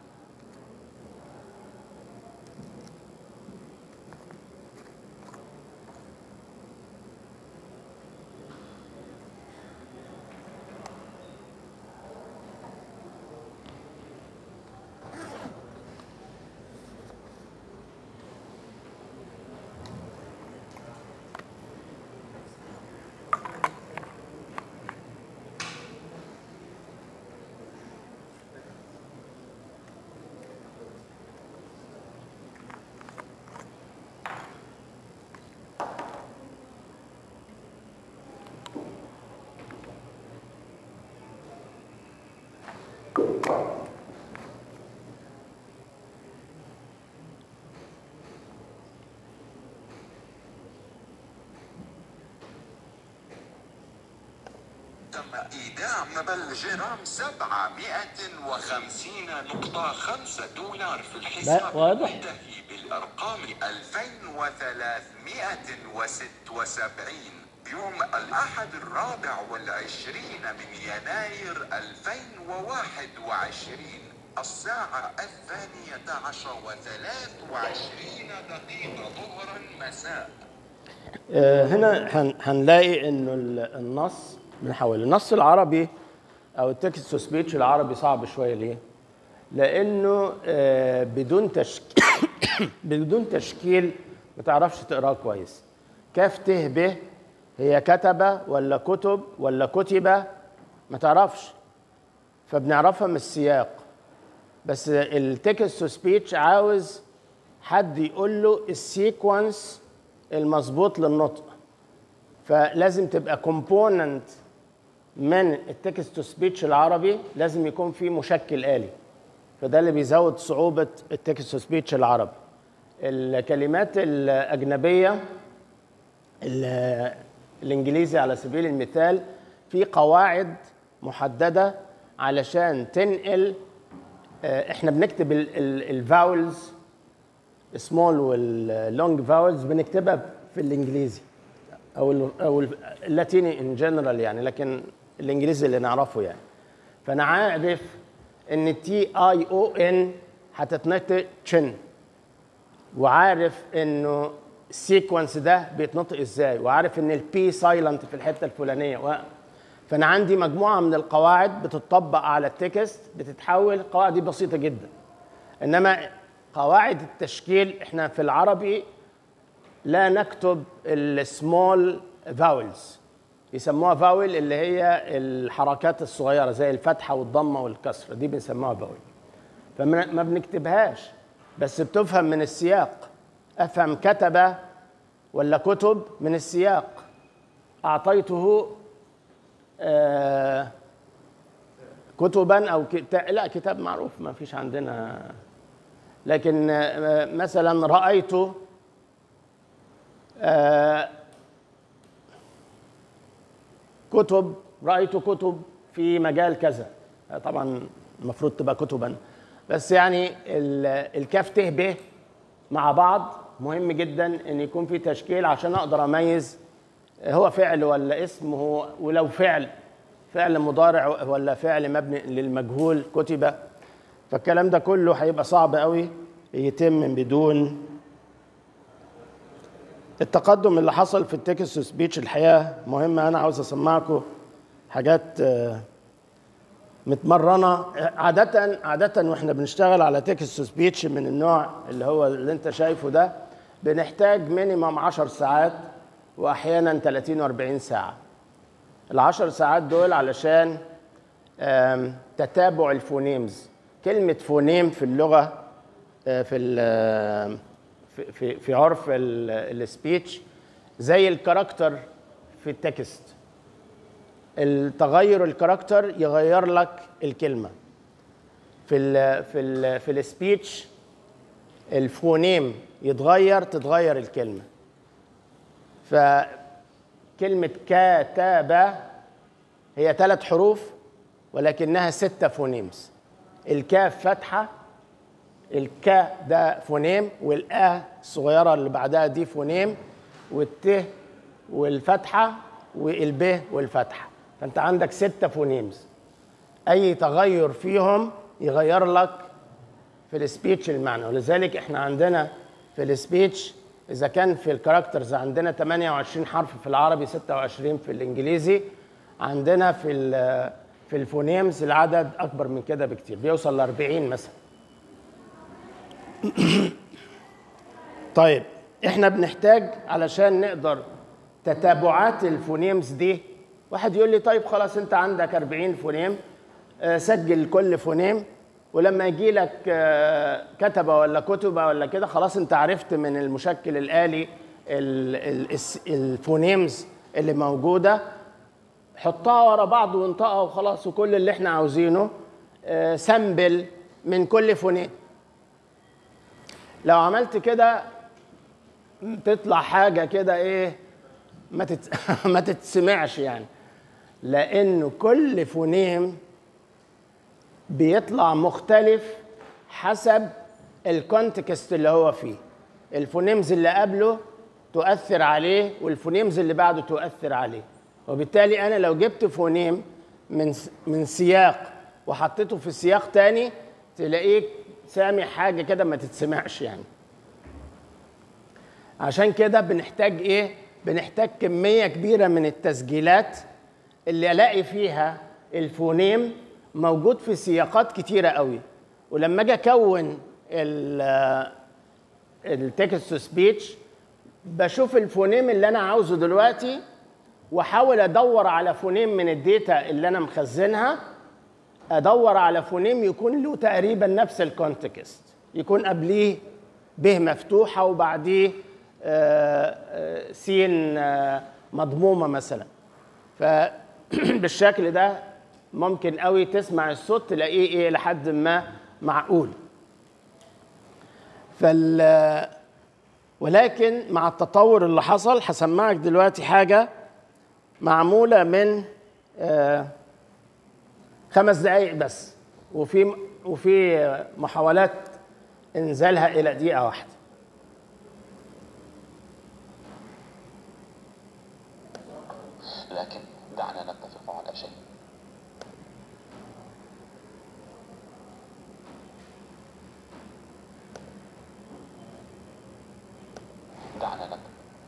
تم إيداع مبلغ جرام 750.5 دولار في الحساب واضح. المنتهي بالأرقام 2376 يوم الأحد الرابع والعشرين من يناير 2021 الساعة الثانية عشر وثلاث وعشرين دقيقة ظهرا مساء آه، هنا هن- هنلاقي انه ال- النص بنحوله النص العربي او التكست تو سبيتش العربي صعب شويه ليه؟ لانه آه، بدون تشكيل بدون تشكيل ما تعرفش تقراه كويس كاف ت ب هي كتب ولا كتب ولا كتب ما تعرفش فبنعرفها من السياق بس التكست تو سبيتش عاوز حد يقول له السيكونس المظبوط للنطق فلازم تبقى كومبوننت من التكست تو سبيتش العربي لازم يكون فيه مشكل آلي فده اللي بيزود صعوبة التكست تو سبيتش العربي الكلمات الأجنبية ال- الإنجليزي على سبيل المثال في قواعد محددة علشان تنقل آه، احنا بنكتب الفاولز سمول واللونج فاولز بنكتبها في الانجليزي او ال او ال- اللاتيني ان جنرال يعني لكن الانجليزي اللي نعرفه يعني فانا عارف ان التي اي او ان هتتنطق تشن وعارف انه السيكونس ده بيتنطق ازاي وعارف ان البي سايلنت في الحته الفلانيه و... فانا عندي مجموعه من القواعد بتطبق على التكست بتتحول القواعد دي بسيطه جدا انما قواعد التشكيل احنا في العربي لا نكتب السمول فاولز يسموها فاول اللي هي الحركات الصغيره زي الفتحه والضمه والكسره دي بنسموها فاول فما ما بنكتبهاش بس بتفهم من السياق افهم كتب ولا كتب من السياق اعطيته آه كتبا او كتاب لا كتاب معروف ما فيش عندنا لكن آه مثلا رايت آه كتب رايت كتب في مجال كذا آه طبعا المفروض تبقى كتبا بس يعني ال- الكاف ت ب مع بعض مهم جدا ان يكون في تشكيل عشان اقدر اميز هو فعل ولا اسم هو ولو فعل فعل مضارع ولا فعل مبني للمجهول كتب فالكلام ده كله هيبقى صعب قوي يتم بدون التقدم اللي حصل في التكست سبيتش الحقيقه مهمه انا عاوز اسمعكم حاجات آه، متمرنه عاده عاده واحنا بنشتغل على تكست سبيتش من النوع اللي هو اللي انت شايفه ده بنحتاج مينيمم 10 ساعات واحيانا 30 و40 ساعه العشر ساعات دول علشان آم، تتابع الفونيمز كلمة فونيم في اللغة آه، في ال- في- في في عرف السبيتش زي الكاركتر في التكست التغير الكاركتر يغير لك الكلمة في ال في ال في السبيتش الفونيم يتغير تتغير الكلمة فكلمة كتابة هي ثلاث حروف ولكنها ستة فونيمز الكاف فتحة الكا ده فونيم والآ الصغيرة اللي بعدها دي فونيم والت والفتحة والب والفتحة فأنت عندك ستة فونيمز أي تغير فيهم يغير لك في السبيتش المعنى ولذلك احنا عندنا في السبيتش اذا كان في الكاركترز عندنا 28 حرف في العربي 26 في الانجليزي عندنا في ال- في الفونيمز العدد اكبر من كده بكتير بيوصل ل 40 مثلا طيب احنا بنحتاج علشان نقدر تتابعات الفونيمز دي واحد يقول لي طيب خلاص انت عندك 40 فونيم آه، سجل كل فونيم ولما يجي لك آه، كتبه ولا كتبه ولا كده خلاص انت عرفت من المشكل الآلي ال- ال- الس- الفونيمز اللي موجوده حطها ورا بعض وانطقها وخلاص وكل اللي احنا عاوزينه آه، سامبل من كل فونيم لو عملت كده تطلع حاجه كده ايه ما تت... ما تتسمعش يعني لانه كل فونيم بيطلع مختلف حسب الكونتكست اللي هو فيه الفونيمز اللي قبله تؤثر عليه والفونيمز اللي بعده تؤثر عليه وبالتالي انا لو جبت فونيم من س- من سياق وحطيته في سياق تاني تلاقيك سامع حاجه كده ما تتسمعش يعني عشان كده بنحتاج ايه بنحتاج كميه كبيره من التسجيلات اللي الاقي فيها الفونيم موجود في سياقات كتيره قوي ولما اجي اكون ال- التكست تو سبيتش بشوف الفونيم اللي انا عاوزه دلوقتي واحاول ادور على فونيم من الداتا اللي انا مخزنها ادور على فونيم يكون له تقريبا نفس الكونتكست يكون قبليه ب مفتوحه وبعديه آه، آه، سين آه، مضمومه مثلا فبالشكل ده ممكن قوي تسمع الصوت تلاقيه ايه لحد ما معقول فال ولكن مع التطور اللي حصل هسمعك دلوقتي حاجه معموله من آه، خمس دقائق بس وفي وفي محاولات انزالها الى دقيقه واحده لكن دعنا نتفق على شيء دعنا نتفق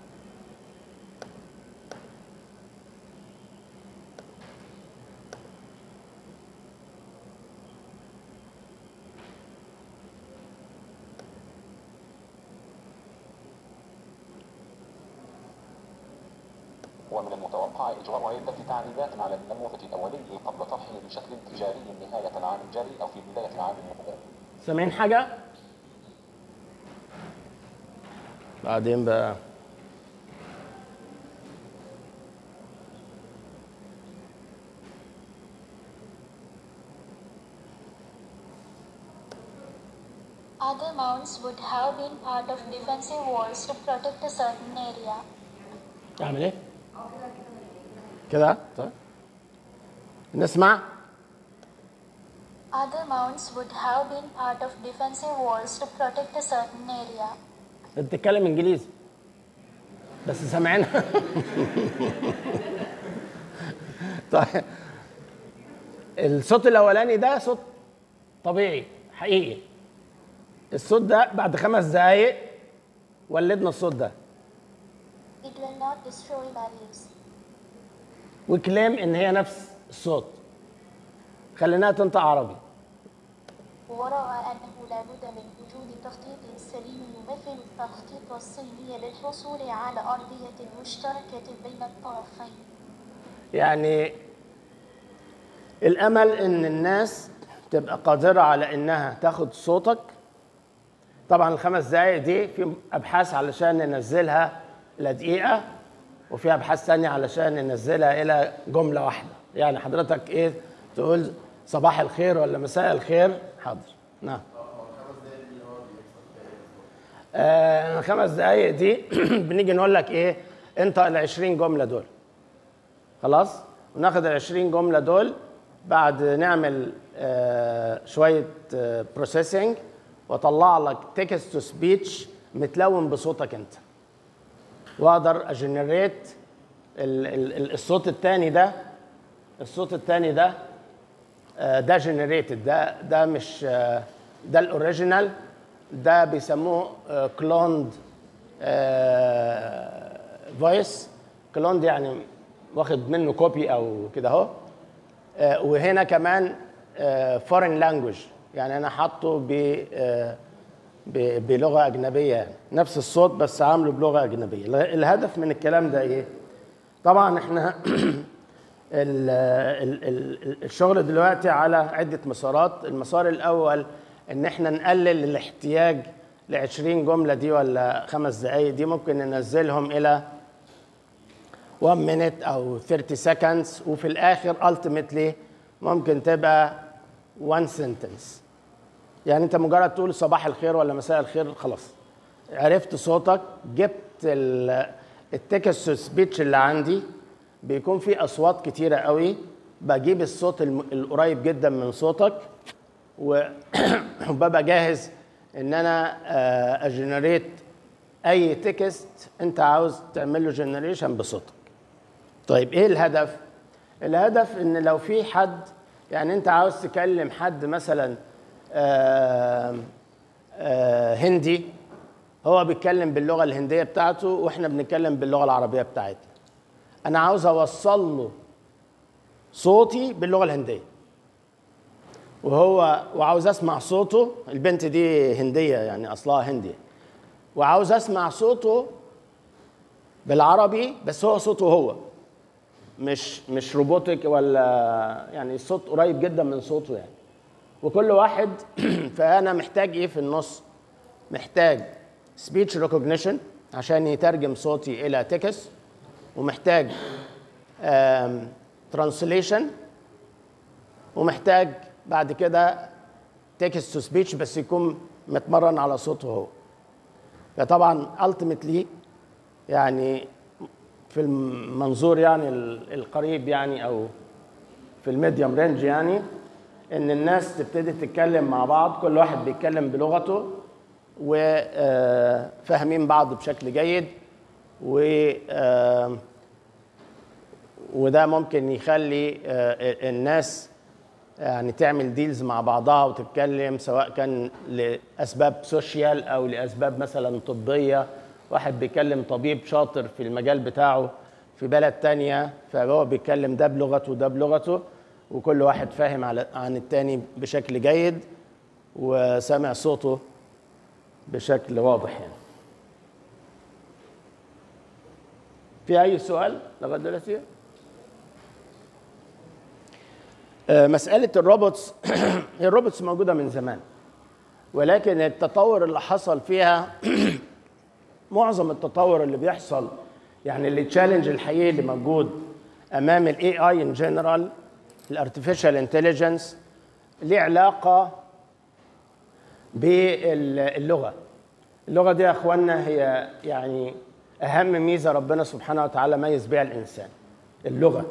ومن المتوقع إجراء عدة تعديلات على النموذج الأولي قبل طرحه بشكل تجاري نهاية العام الجاري أو في بداية العام المقبل سامعين حاجه بعدين بقى Other mounts would have been part of defensive walls to protect a certain area. اعمل ايه كده طيب نسمع Other mounts would have been part of defensive walls to protect a certain area. انت بتتكلم انجليزي بس سامعينها طيب الصوت الاولاني ده صوت طبيعي حقيقي الصوت ده بعد خمس دقايق ولدنا الصوت ده It will not destroy barriers. وكلام ان هي نفس الصوت خليناها تنطق عربي ورأى أنه لا بد من وجود تخطيط سليم يمثل التخطيط الصيني للحصول على أرضية مشتركة بين الطرفين. يعني الامل ان الناس تبقى قادره على انها تاخد صوتك طبعا الخمس دقائق دي في ابحاث علشان ننزلها الى دقيقه وفي ابحاث تانية علشان ننزلها الى جمله واحده يعني حضرتك ايه تقول صباح الخير ولا مساء الخير حاضر نعم آه خمس دقائق دي بنيجي نقول لك ايه انت ال 20 جمله دول خلاص وناخد ال 20 جمله دول بعد نعمل آه شويه بروسيسنج واطلع لك تكست تو سبيتش متلون بصوتك انت واقدر اجنريت ال- ال- ال- الصوت الثاني ده الصوت الثاني ده آه، ده جنريتد ده ده مش آه، ده الاوريجينال ده بيسموه كلوند فويس كلوند يعني واخد منه كوبي او كده اهو آه، وهنا كمان فورين لانجوج يعني انا حاطه ب آه، ب- بلغه اجنبيه يعني نفس الصوت بس عامله بلغه اجنبيه ال- الهدف من الكلام ده ايه طبعا احنا ال ال ال الشغل دلوقتي على عده مسارات المسار الاول ان احنا نقلل الاحتياج ل 20 جمله دي ولا خمس دقائق دي ممكن ننزلهم الى 1 minute او 30 seconds وفي الاخر ultimately ممكن تبقى 1 sentence يعني انت مجرد تقول صباح الخير ولا مساء الخير خلاص عرفت صوتك جبت ال- التكست سبيتش اللي عندي بيكون فيه اصوات كتيره قوي بجيب الصوت الم- القريب جدا من صوتك و- وببقى جاهز ان انا آه، اجنريت اي تكست انت عاوز تعمل له جنريشن بصوتك طيب ايه الهدف الهدف ان لو في حد يعني انت عاوز تكلم حد مثلا آه آه هندي هو بيتكلم باللغه الهنديه بتاعته واحنا بنتكلم باللغه العربيه بتاعتنا انا عاوز اوصل له صوتي باللغه الهنديه وهو وعاوز اسمع صوته البنت دي هنديه يعني اصلها هندي وعاوز اسمع صوته بالعربي بس هو صوته هو مش مش روبوتك ولا يعني الصوت قريب جدا من صوته يعني وكل واحد فانا محتاج ايه في النص محتاج سبيتش ريكوجنيشن عشان يترجم صوتي الى تكست ومحتاج ترانسليشن ومحتاج بعد كده تكست تو سبيتش بس يكون متمرن على صوته هو فطبعا التيمتلي يعني في المنظور يعني ال- القريب يعني او في الميديوم رينج يعني ان الناس تبتدي تتكلم مع بعض كل واحد بيتكلم بلغته وفاهمين بعض بشكل جيد و آه، وده ممكن يخلي آه، الناس يعني تعمل ديلز مع بعضها وتتكلم سواء كان لاسباب سوشيال او لاسباب مثلا طبيه واحد بيكلم طبيب شاطر في المجال بتاعه في بلد تانية فهو بيتكلم ده بلغته وده بلغته وكل واحد فاهم على عن التاني بشكل جيد وسامع صوته بشكل واضح يعني في اي سؤال لغايه دلوقتي آه، مسألة الروبوتس هي الروبوتس موجودة من زمان ولكن التطور اللي حصل فيها معظم التطور اللي بيحصل يعني اللي تشالنج الحقيقي اللي موجود امام الاي اي ان جنرال الارتفيشال انتليجنس ليه علاقه باللغه اللغه دي يا اخوانا هي يعني اهم ميزه ربنا سبحانه وتعالى ميز بها الانسان اللغه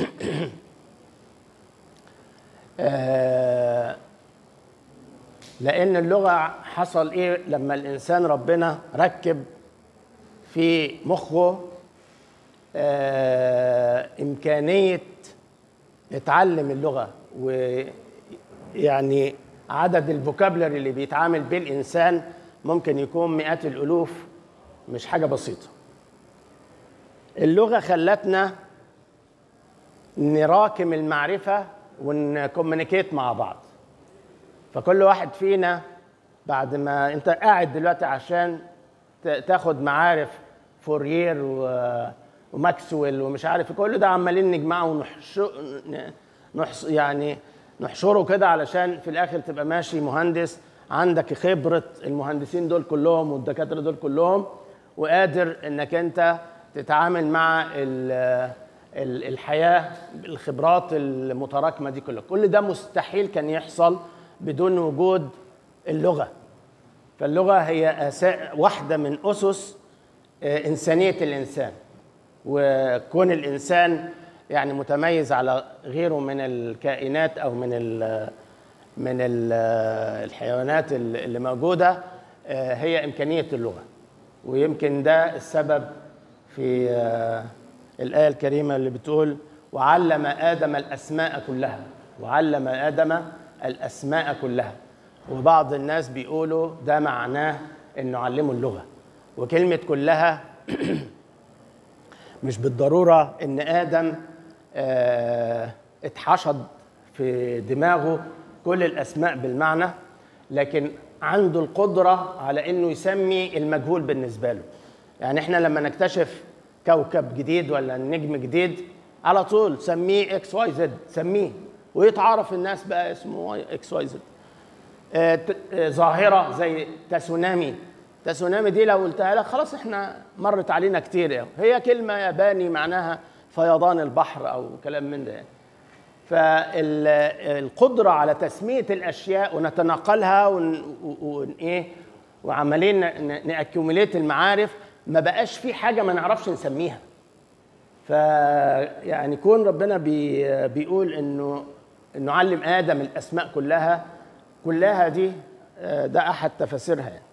آه، لان اللغه حصل ايه لما الانسان ربنا ركب في مخه آه، امكانيه يتعلم اللغه ويعني عدد الفوكابلري اللي بيتعامل بيه الانسان ممكن يكون مئات الالوف مش حاجه بسيطه اللغه خلتنا نراكم المعرفه ونكومينيكيت مع بعض فكل واحد فينا بعد ما انت قاعد دلوقتي عشان ت- تاخد معارف فورير و- وماكسويل ومش عارف كل ده عمالين نجمعه ونحشو ن- نحص يعني نحشره كده علشان في الاخر تبقى ماشي مهندس عندك خبره المهندسين دول كلهم والدكاتره دول كلهم وقادر انك انت تتعامل مع ال- ال- الحياه الخبرات المتراكمه دي كلها كل ده مستحيل كان يحصل بدون وجود اللغه فاللغه هي أسا... واحده من اسس آه، انسانيه الانسان وكون الانسان يعني متميز على غيره من الكائنات او من ال من ال الحيوانات اللي موجوده آه، هي امكانيه اللغه ويمكن ده السبب في آه، الايه الكريمه اللي بتقول وعلم ادم الاسماء كلها وعلم ادم الاسماء كلها وبعض الناس بيقولوا ده معناه انه علموا اللغه وكلمه كلها مش بالضروره ان ادم آه، اتحشد في دماغه كل الاسماء بالمعنى لكن عنده القدره على انه يسمي المجهول بالنسبه له يعني احنا لما نكتشف كوكب جديد ولا نجم جديد على طول سميه اكس واي زد سميه ويتعرف الناس بقى اسمه اكس واي زد آه، ت- آه، ظاهره زي تسونامي تسونامي دي لو قلتها لك خلاص احنا مرت علينا كتير يعني. هي كلمه ياباني معناها فيضان البحر او كلام من ده يعني. فالقدره على تسميه الاشياء ونتناقلها ون ون- ايه وعمالين ناكيوميليت المعارف ما بقاش في حاجه ما نعرفش نسميها فيعني كون ربنا بي بيقول انه انه علم ادم الاسماء كلها كلها دي آه، ده احد تفاسيرها يعني.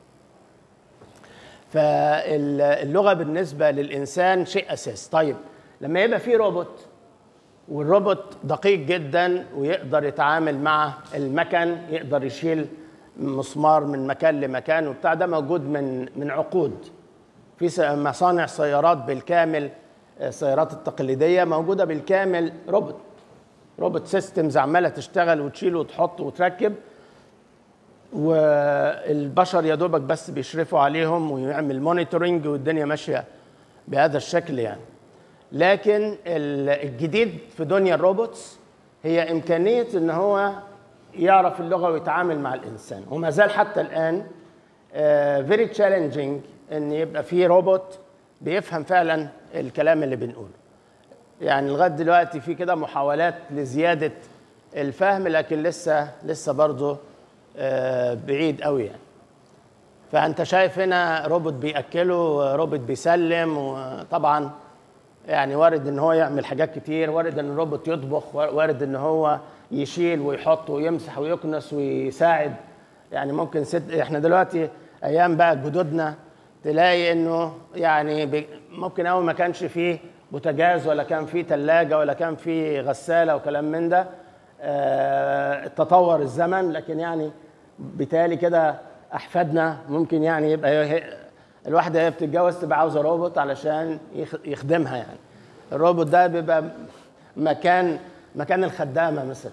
فاللغه بالنسبه للانسان شيء اساسي طيب لما يبقى في روبوت والروبوت دقيق جدا ويقدر يتعامل مع المكن يقدر يشيل مسمار من مكان لمكان وبتاع ده موجود من من عقود في س- مصانع سيارات بالكامل آه، السيارات التقليديه موجوده بالكامل روبوت روبوت سيستمز عماله تشتغل وتشيل وتحط وتركب والبشر يا دوبك بس بيشرفوا عليهم ويعمل مونيتورنج والدنيا ماشيه بهذا الشكل يعني لكن ال- الجديد في دنيا الروبوتس هي امكانيه ان هو يعرف اللغه ويتعامل مع الانسان وما زال حتى الان فيري تشالنجينج ان يبقى في روبوت بيفهم فعلا الكلام اللي بنقوله يعني لغايه دلوقتي في كده محاولات لزياده الفهم لكن لسه لسه برضه آه، بعيد قوي يعني فانت شايف هنا روبوت بياكله روبوت بيسلم وطبعا يعني وارد ان هو يعمل حاجات كتير وارد ان الروبوت يطبخ وارد ان هو يشيل ويحط ويمسح ويكنس ويساعد يعني ممكن ست احنا دلوقتي ايام بقى جدودنا تلاقي انه يعني بي- ممكن اول ما كانش فيه بوتاجاز ولا كان فيه ثلاجه ولا كان فيه غساله وكلام من ده آه، تطور الزمن لكن يعني بالتالي كده احفادنا ممكن يعني يبقى هي- الواحده هي بتتجوز تبقى عاوزه روبوت علشان يخ- يخدمها يعني الروبوت ده بيبقى مكان مكان الخدامه مثلا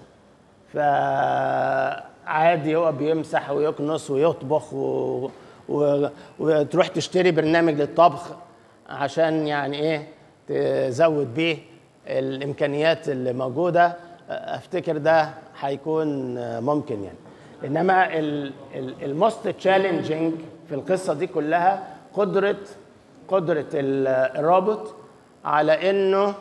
فعادي هو بيمسح ويكنس ويطبخ و... و... وتروح تشتري برنامج للطبخ عشان يعني ايه تزود بيه الامكانيات اللي موجوده افتكر ده هيكون ممكن يعني انما الموست تشالنجينج في القصه دي كلها قدره قدره ال- الروبوت على انه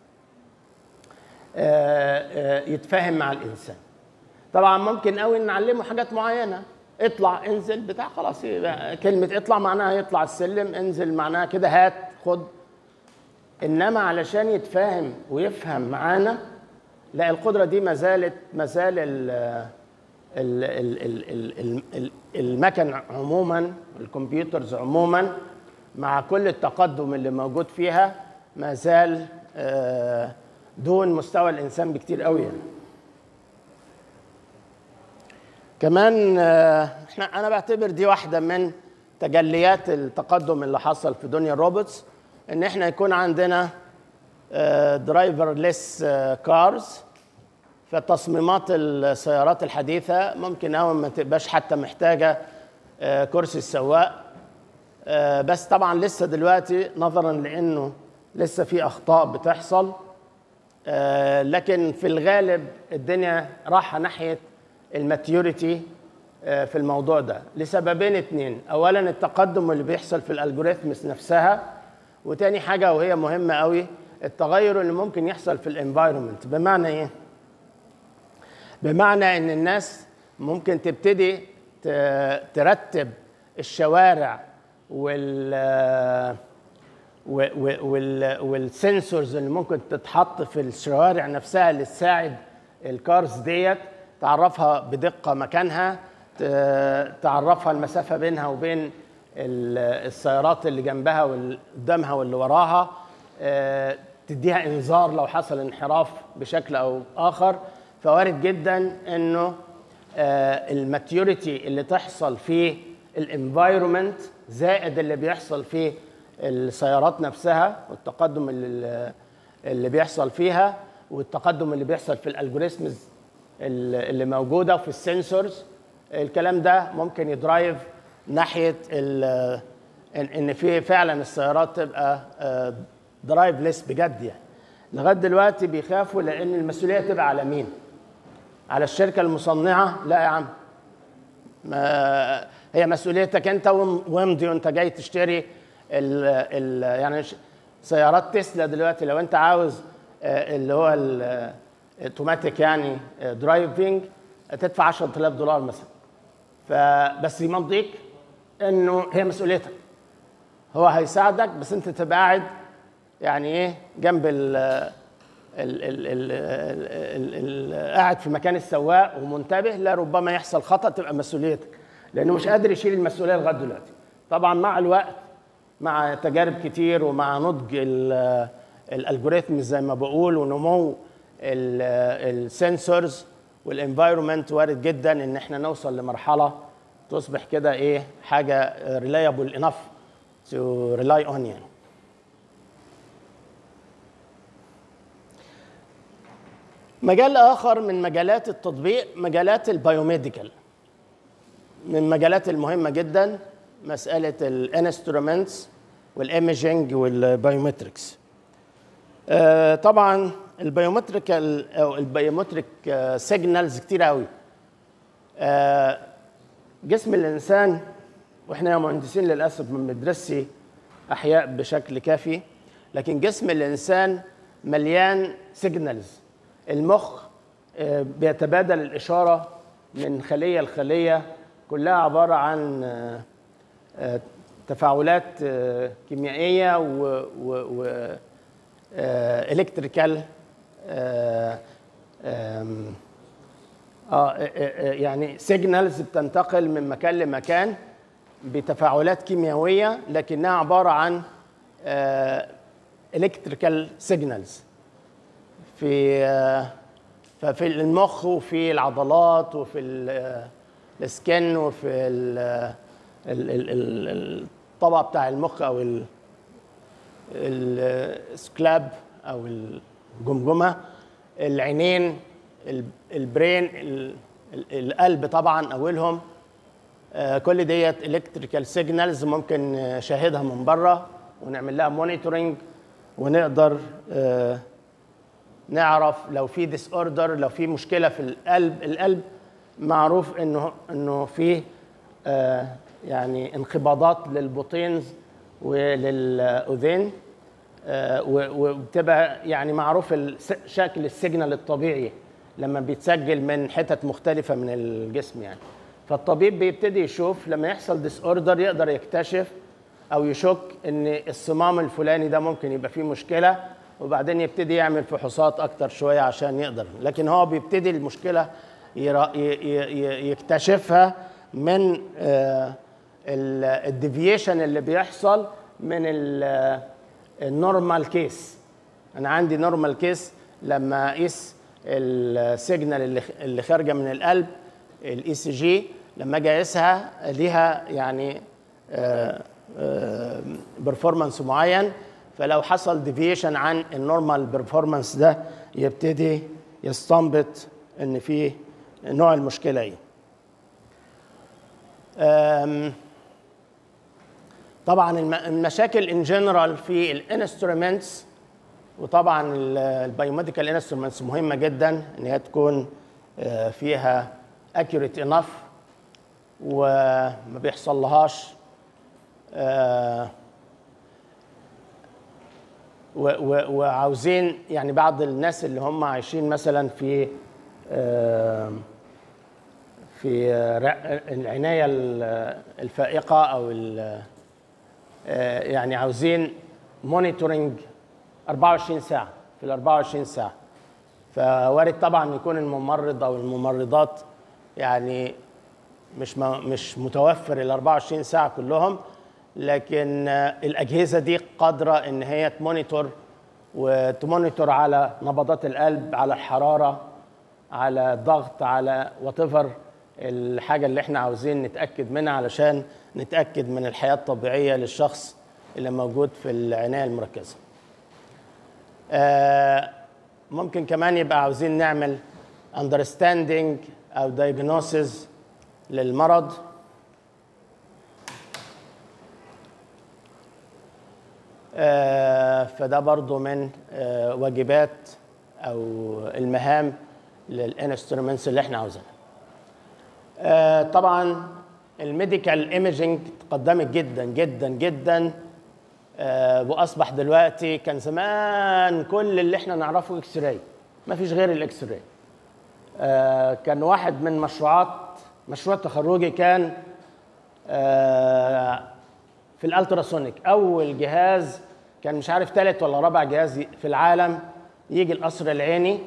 آه، آه، يتفاهم مع الانسان طبعا ممكن قوي نعلمه حاجات معينه اطلع انزل بتاع خلاص يبقى كلمه اطلع معناها يطلع السلم انزل معناها كده هات خد انما علشان يتفاهم ويفهم معانا لا القدره دي ما زالت ما زال ال- ال- ال- ال- ال- ال- ال- المكن عموما الكمبيوترز عموما مع كل التقدم اللي موجود فيها ما زال آه، دون مستوى الانسان بكتير قوي يعني. كمان آه، احنا انا بعتبر دي واحده من تجليات التقدم اللي حصل في دنيا الروبوتس ان احنا يكون عندنا درايفر ليس كارز فتصميمات السيارات الحديثه ممكن أوي ما تبقاش حتى محتاجه آه، كرسي السواق آه، بس طبعا لسه دلوقتي نظرا لانه لسه في اخطاء بتحصل آه، لكن في الغالب الدنيا رايحه ناحيه الماتيوريتي في الموضوع ده لسببين اتنين اولا التقدم اللي بيحصل في الالجوريثمز نفسها وتاني حاجه وهي مهمه قوي التغير اللي ممكن يحصل في الانفايرمنت بمعنى ايه بمعنى ان الناس ممكن تبتدي ت- ترتب الشوارع وال و- و- وال- والسنسورز اللي ممكن تتحط في الشوارع نفسها اللي تساعد الكارز ديت تعرفها بدقة مكانها ت- تعرفها المسافة بينها وبين ال- السيارات اللي جنبها واللي قدامها واللي وراها آه، تديها انذار لو حصل انحراف بشكل او اخر فوارد جدا انه الماتيوريتي اللي تحصل في الانفايرومنت زائد اللي بيحصل في السيارات نفسها والتقدم اللي, اللي بيحصل فيها والتقدم اللي بيحصل في الالجوريزمز اللي موجوده وفي السنسورز الكلام ده ممكن يدرايف ناحيه ال- ان إن في فعلا السيارات تبقى درايف ليس بجد يعني لغايه دلوقتي بيخافوا لان المسؤوليه تبقى على مين؟ على الشركه المصنعه لا يا عم ما هي مسؤوليتك انت وام- وامضي وانت جاي تشتري ال ال يعني ش- سيارات تسلا دلوقتي لو انت عاوز آه، اللي هو الاوتوماتيك يعني درايفنج تدفع 10000 دولار مثلا فبس يمضيك انه هي مسؤوليتك هو هيساعدك بس انت تبقى قاعد يعني ايه جنب ال ال ال ال ال ال قاعد في مكان السواق ومنتبه لا ربما يحصل خطا تبقى مسؤوليتك لانه مش قادر يشيل المسؤوليه لغايه دلوقتي طبعا مع الوقت مع تجارب كتير ومع نضج ال- الالجوريثم زي ما بقول ونمو السنسورز والانفايرمنت وارد جدا ان احنا نوصل لمرحله تصبح كده ايه حاجه ريلايبل انف تو ريلاي اون يعني مجال اخر من مجالات التطبيق مجالات البايوميديكال من المجالات المهمه جدا مساله الانسترومنتس والايمجنج والبايومتريكس آه، طبعا البايومتريكال او البايومتريك سيجنالز كتير قوي آه، جسم الانسان واحنا يا مهندسين للاسف ما بندرسش احياء بشكل كافي لكن جسم الانسان مليان سيجنالز المخ آه، بيتبادل الاشاره من خليه لخليه كلها عباره عن آه، آه، تفاعلات آه، كيميائيه و, و, و الكتريكال اه آه، آه، آه، يعني سيجنالز بتنتقل من مكان لمكان بتفاعلات كيميائيه لكنها عباره عن الكتريكال سيجنالز في آه، ففي المخ وفي العضلات وفي ال- السكن وفي ال- ال- ال- ال- الطبقه بتاع المخ او ال- السكلاب او الجمجمه العينين ال- البرين ال- ال- القلب طبعا اولهم آه، كل ديت الكتريكال سيجنالز ممكن نشاهدها من بره ونعمل لها مونيتورنج ونقدر آه، نعرف لو في ديس اوردر لو في مشكله في القلب القلب معروف انه انه في آه، يعني انقباضات للبطين وللاذين آه، و- وبتبقى يعني معروف الس- شكل السيجنال الطبيعي لما بيتسجل من حتت مختلفه من الجسم يعني فالطبيب بيبتدي يشوف لما يحصل ديس اوردر يقدر يكتشف او يشك ان الصمام الفلاني ده ممكن يبقى فيه مشكله وبعدين يبتدي يعمل فحوصات اكتر شويه عشان يقدر لكن هو بيبتدي المشكله يرا- ي- ي- ي- يكتشفها من الديفيشن اللي بيحصل من النورمال كيس انا عندي نورمال كيس لما اقيس السيجنال اللي اللي خارجه من القلب الاي سي جي لما اجي اقيسها ليها يعني برفورمانس معين فلو حصل ديفيشن عن النورمال برفورمانس ده يبتدي يستنبط ان في نوع المشكله ايه أم، طبعا الم- المشاكل ان جنرال في الانسترومنتس وطبعا البايوميديكال انسترومنتس مهمه جدا ان هي تكون آه، فيها accurate enough وما بيحصل لهاش آه، و- و- وعاوزين يعني بعض الناس اللي هم عايشين مثلا في آه، في رع- العنايه ال- الفائقه او ال- آه، يعني عاوزين مونيتورنج 24 ساعه في ال 24 ساعه فوارد طبعا يكون الممرض او الممرضات يعني مش م- مش متوفر ال 24 ساعه كلهم لكن آه، الاجهزه دي قادره ان هي تمونيتور وتمونيتور على نبضات القلب على الحراره على الضغط على وات الحاجه اللي احنا عاوزين نتاكد منها علشان نتاكد من الحياه الطبيعيه للشخص اللي موجود في العنايه المركزه. آه، ممكن كمان يبقى عاوزين نعمل understanding او diagnosis للمرض آه، فده برضو من آه، واجبات او المهام للانسترومنتس اللي احنا عاوزينها آه، طبعا الميديكال ايميجينج تقدمت جدا جدا جدا آه، واصبح دلوقتي كان زمان كل اللي احنا نعرفه اكس راي ما فيش غير الاكس راي آه، كان واحد من مشروعات مشروع تخرجي كان آه، في الالتراسونيك اول جهاز كان مش عارف ثالث ولا رابع جهاز في العالم يجي القصر العيني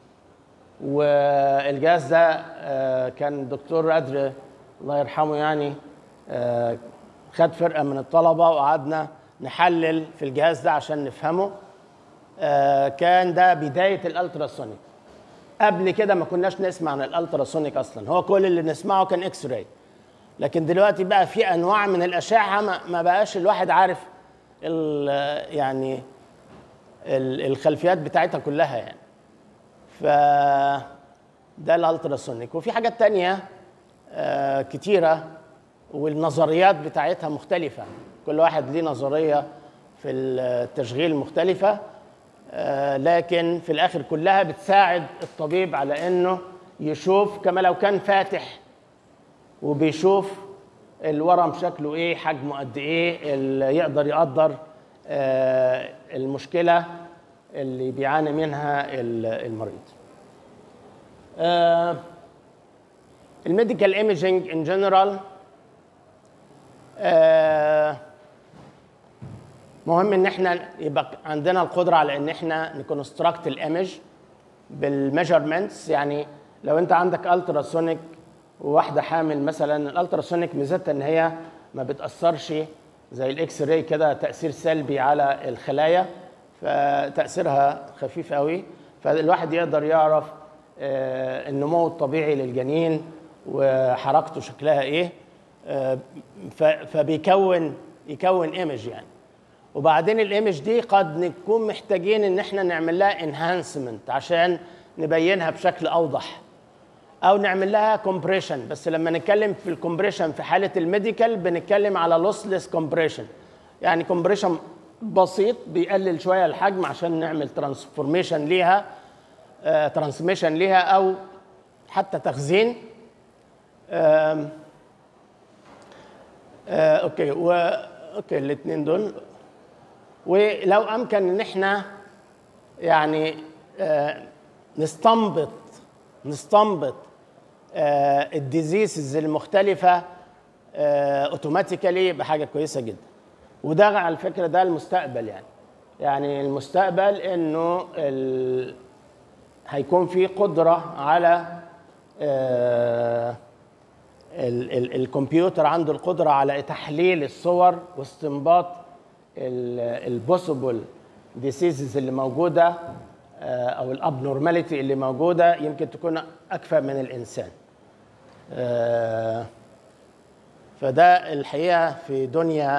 والجهاز ده آه، كان دكتور قدر الله يرحمه يعني آه، خد فرقه من الطلبه وقعدنا نحلل في الجهاز ده عشان نفهمه آه، كان ده بدايه الالتراسونيك قبل كده ما كناش نسمع عن الالتراسونيك اصلا هو كل اللي نسمعه كان اكس راي لكن دلوقتي بقى في انواع من الاشعه ما ما بقاش الواحد عارف ال- يعني ال- الخلفيات بتاعتها كلها يعني ف ده الالتراسونيك وفي حاجات تانية آه، كتيره والنظريات بتاعتها مختلفه كل واحد ليه نظريه في التشغيل مختلفه آه، لكن في الاخر كلها بتساعد الطبيب على انه يشوف كما لو كان فاتح وبيشوف الورم شكله ايه حجمه قد ايه اللي يقدر يقدر آه، المشكله اللي بيعاني منها ال- المريض آه، الميديكال ايميجينج ان جنرال مهم ان احنا يبقى عندنا القدره على ان احنا نكونستراكت الايمج بالميجرمنتس يعني لو انت عندك التراسونيك وواحده حامل مثلا الالتراسونيك ميزتها ان هي ما بتاثرش زي الاكس راي كده تاثير سلبي على الخلايا فتاثيرها خفيف قوي فالواحد يقدر يعرف آه، النمو الطبيعي للجنين وحركته شكلها ايه آه، ف- فبيكون يكون ايمج يعني وبعدين الايمج دي قد نكون محتاجين ان احنا نعمل لها انهانسمنت عشان نبينها بشكل اوضح او نعمل لها كومبريشن بس لما نتكلم في الكومبريشن في حاله الميديكال بنتكلم على لوسلس كومبريشن يعني كومبريشن بسيط بيقلل شويه الحجم عشان نعمل ترانسفورميشن ليها ترانسميشن ليها او حتى تخزين آم، آه، اوكي و اوكي الاثنين دول ولو امكن ان احنا يعني آه، نستنبط نستنبط الديزيزز المختلفه اوتوماتيكالي يبقى حاجه كويسه جدا وده على فكره ده المستقبل يعني يعني المستقبل انه ال... هيكون في قدره على آه، ال- ال- الكمبيوتر عنده القدره على تحليل الصور واستنباط البوسيبل ديسيزز اللي موجوده آه، او الابنورماليتي اللي موجوده يمكن تكون اكفى من الانسان آه، فده الحقيقه في دنيا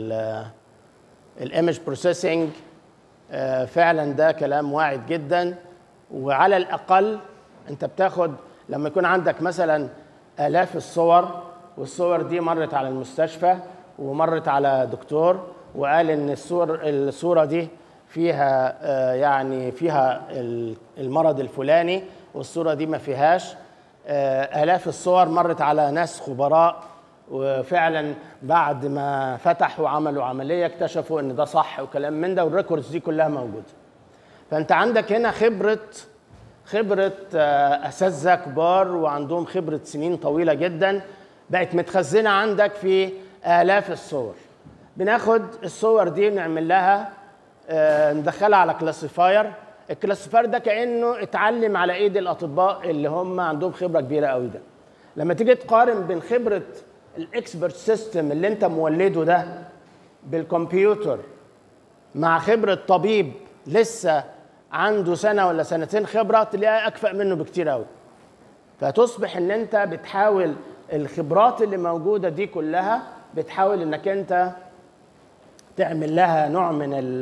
الايمج بروسيسنج فعلا ده كلام واعد جدا وعلى الاقل انت بتاخد لما يكون عندك مثلا الاف الصور والصور دي مرت على المستشفى ومرت على دكتور وقال ان الصور الصوره دي فيها آه، يعني فيها ال- المرض الفلاني والصوره دي ما فيهاش آه، الاف الصور مرت على ناس خبراء وفعلا بعد ما فتحوا وعملوا عمليه اكتشفوا ان ده صح وكلام من ده والريكوردز دي كلها موجوده فانت عندك هنا خبره خبره آه، اساتذه كبار وعندهم خبره سنين طويله جدا بقت متخزنه عندك في الاف الصور بناخد الصور دي نعمل لها آه، ندخلها على كلاسيفاير الكلاسيفاير ده كانه اتعلم على ايد الاطباء اللي هم عندهم خبره كبيره قوي ده لما تيجي تقارن بين خبره الاكسبرت سيستم اللي انت مولده ده بالكمبيوتر مع خبره طبيب لسه عنده سنه ولا سنتين خبره تلاقيها اكفأ منه بكتير قوي فتصبح ان انت بتحاول الخبرات اللي موجوده دي كلها بتحاول انك انت تعمل لها نوع من ال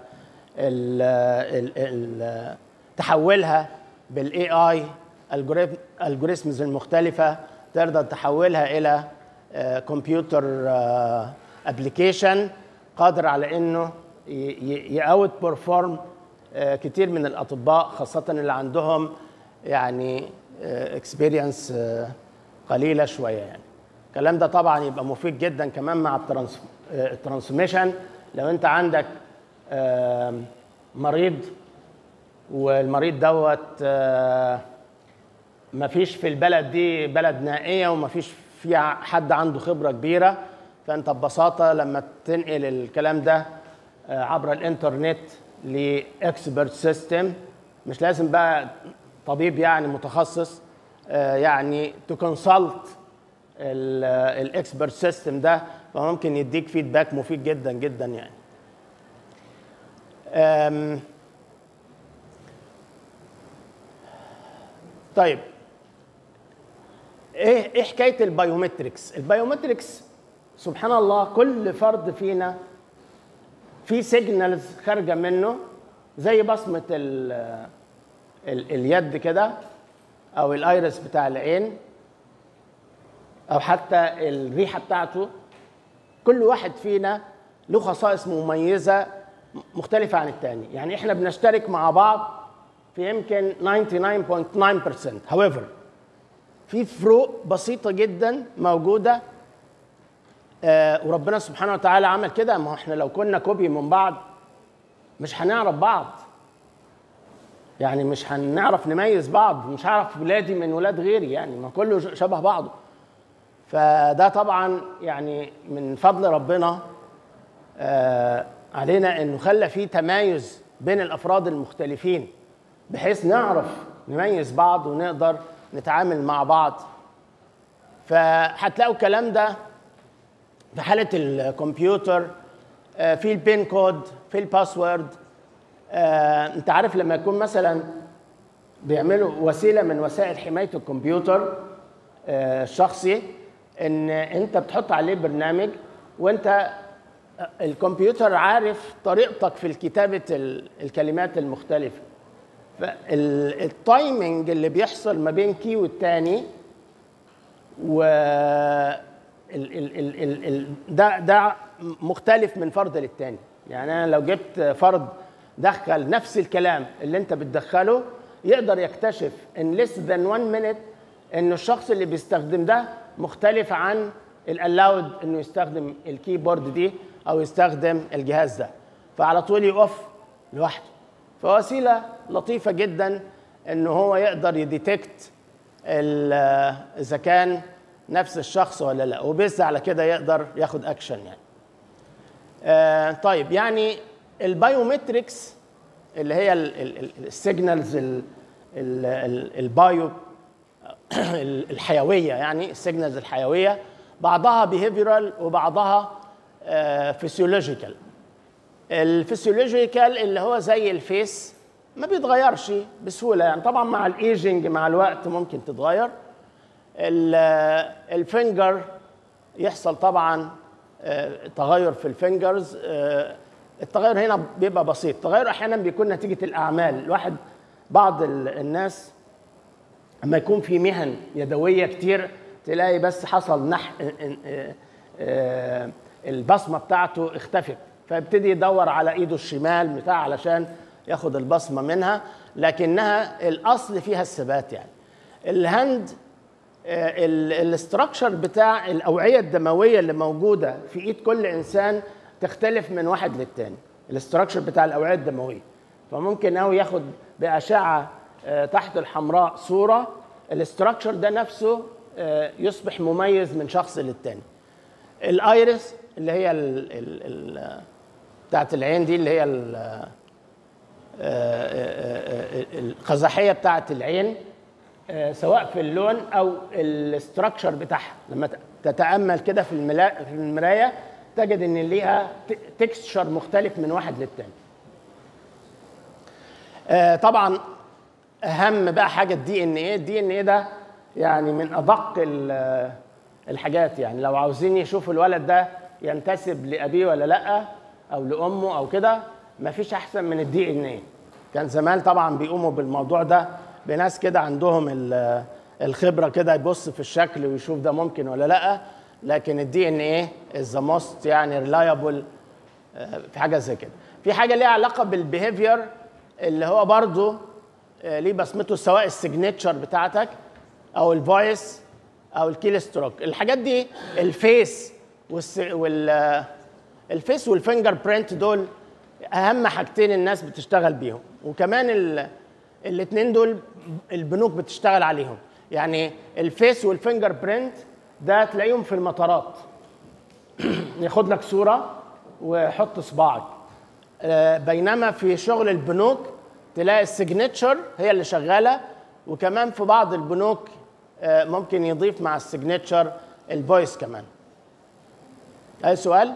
ال ال ال تحولها بالاي اي الجوريزمز المختلفه تقدر تحولها الى كمبيوتر ابلكيشن قادر على انه يأوت بيرفورم كتير من الاطباء خاصه اللي عندهم يعني اكسبيرينس قليله شويه يعني الكلام ده طبعا يبقى مفيد جدا كمان مع الترانس الترانسميشن لو انت عندك آم، مريض والمريض دوت آه، مفيش في البلد دي بلد نائيه ومفيش فيها حد عنده خبره كبيره فانت ببساطه لما تنقل الكلام ده آه، عبر الانترنت لاكسبرت سيستم مش لازم بقى طبيب يعني متخصص آه، يعني تكونسلت الاكسبرت سيستم ده فممكن يديك فيدباك مفيد جدا جدا يعني أم، طيب ايه ايه حكايه البايومتريكس البايومتريكس سبحان الله كل فرد فينا في سيجنالز خارجه منه زي بصمه ال ال اليد كده او الايرس بتاع العين او حتى الريحه بتاعته كل واحد فينا له خصائص مميزه مختلفه عن التاني يعني احنا بنشترك مع بعض في يمكن 99.9% however في فروق بسيطه جدا موجوده آه وربنا سبحانه وتعالى عمل كده ما هو احنا لو كنا كوبي من بعض مش هنعرف بعض يعني مش هنعرف نميز بعض مش هعرف ولادي من ولاد غيري يعني ما كله شبه بعضه فده طبعا يعني من فضل ربنا آه علينا انه خلى فيه تمايز بين الافراد المختلفين بحيث نعرف نميز بعض ونقدر نتعامل مع بعض فهتلاقوا الكلام ده في حاله الكمبيوتر آه في البين كود في الباسورد آه انت عارف لما يكون مثلا بيعملوا وسيله من وسائل حمايه الكمبيوتر آه الشخصي ان انت بتحط عليه برنامج وانت الكمبيوتر عارف طريقتك في كتابه الكلمات المختلفه فالتايمنج اللي بيحصل ما بين كي والتاني و ال ال ال ال ال ده ده مختلف من فرد للتاني يعني انا لو جبت فرد دخل نفس الكلام اللي انت بتدخله يقدر يكتشف ان less than one minute انه الشخص اللي بيستخدم ده مختلف عن الالاود انه يستخدم الكيبورد دي او يستخدم الجهاز ده فعلى طول يقف لوحده فوسيله لطيفه جدا ان هو يقدر يديتكت اذا كان نفس الشخص ولا لا وبس على كده يقدر ياخد اكشن يعني آه طيب يعني البايومتريكس اللي هي السيجنالز البايو الحيويه يعني السيجنالز الحيويه بعضها بيهيفيرال وبعضها فيسيولوجيكال الفسيولوجيكال اللي هو زي الفيس ما بيتغيرش بسهوله يعني طبعا مع الايجنج مع الوقت ممكن تتغير الفنجر يحصل طبعا تغير في الفنجرز التغير هنا بيبقى بسيط التغير احيانا بيكون نتيجه الاعمال الواحد بعض الناس لما يكون في مهن يدويه كتير تلاقي بس حصل نح البصمه بتاعته اختفت فيبتدي يدور على ايده الشمال بتاع علشان ياخد البصمه منها لكنها الاصل فيها الثبات يعني الهند الاستراكشر بتاع الاوعيه الدمويه اللي موجوده في ايد كل انسان تختلف من واحد للتاني الاستراكشر بتاع الاوعيه الدمويه فممكن قوي ياخد باشعه تحت الحمراء صوره الاستراكشر ده نفسه يصبح مميز من شخص للتاني الايرس اللي هي ال ال ال بتاعت العين دي اللي هي القزحيه بتاعت العين سواء في اللون او الاستراكشر بتاعها لما تتامل كده في في المرايه تجد ان ليها تكستشر مختلف من واحد للتاني طبعا اهم بقى حاجه الدي ان ايه الدي ان ايه ده يعني من ادق الحاجات يعني لو عاوزين يشوفوا الولد ده ينتسب لابيه ولا لا او لامه او كده مفيش احسن من الدي ان ايه كان زمان طبعا بيقوموا بالموضوع ده بناس كده عندهم الخبره كده يبص في الشكل ويشوف ده ممكن ولا لا لكن الدي ان ايه از ذا موست يعني ريلايبل في حاجه زي كده في حاجه ليها علاقه بالبيهيفير اللي هو برضو ليه بصمته سواء السيجنتشر بتاعتك او الفويس او الكيل ستروك الحاجات دي الفيس والس... وال الفيس والفينجر برينت دول اهم حاجتين الناس بتشتغل بيهم وكمان ال... الاثنين دول البنوك بتشتغل عليهم يعني الفيس والفينجر برينت ده تلاقيهم في المطارات ياخد لك صوره ويحط صباعك بينما في شغل البنوك تلاقي السيجنتشر هي اللي شغاله وكمان في بعض البنوك ممكن يضيف مع السيجنتشر الفويس كمان اي سؤال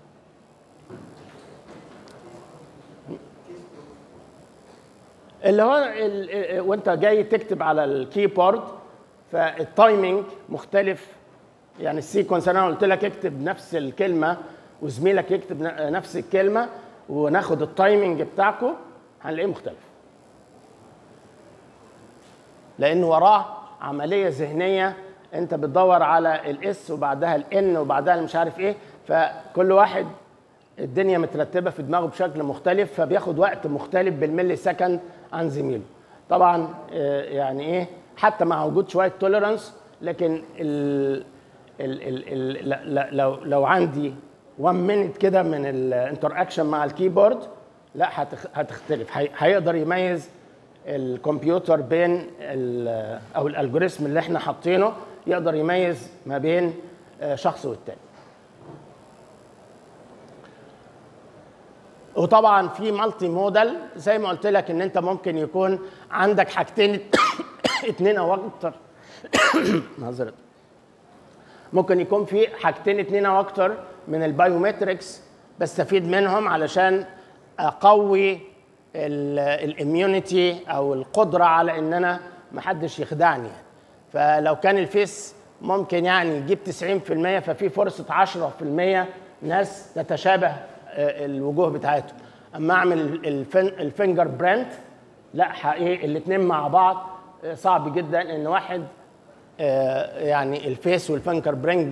اللي هو ال... وانت جاي تكتب على الكيبورد فالتايمنج مختلف يعني السيكونس انا قلت لك اكتب نفس الكلمه وزميلك يكتب نفس الكلمه وناخد التايمنج بتاعكم هنلاقيه مختلف لان وراه عمليه ذهنيه انت بتدور على الاس وبعدها الان وبعدها مش عارف ايه فكل واحد الدنيا مترتبه في دماغه بشكل مختلف فبياخد وقت مختلف بالملي سكند عن زميله طبعا آه، يعني ايه حتى مع وجود شويه توليرانس لكن ال ال ال ال لا- لا- لو لو عندي 1 مينت كده من الانتر اكشن مع الكيبورد لا هتخ- هتختلف هي- هيقدر يميز الكمبيوتر بين ال- او الالجوريثم اللي احنا حاطينه يقدر يميز ما بين آه، شخص والتاني وطبعا في مالتي موديل زي ما قلت لك ان انت ممكن يكون عندك حاجتين اتنين او اكتر معذرة ممكن يكون في حاجتين اتنين او اكتر من البايومتريكس بستفيد منهم علشان اقوي الاميونيتي او القدره على ان انا محدش يخدعني فلو كان الفيس ممكن يعني يجيب 90% ففي فرصه 10% ناس تتشابه آه، الوجوه بتاعتهم اما اعمل الفن الفينجر برنت لا حقيقي الاثنين مع بعض آه، صعب جدا ان واحد آه، يعني الفيس والفينجر برينج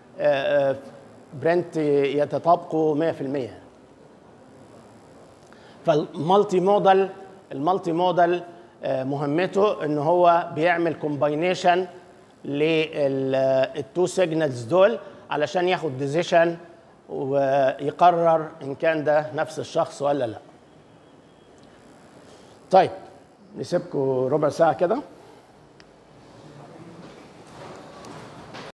برنت يتطابقوا 100% فالمالتي موديل المالتي موديل آه، مهمته ان هو بيعمل كومباينيشن للتو سيجنالز دول علشان ياخد ديسيشن ويقرر ان كان ده نفس الشخص ولا لا طيب نسيبكم ربع ساعه كده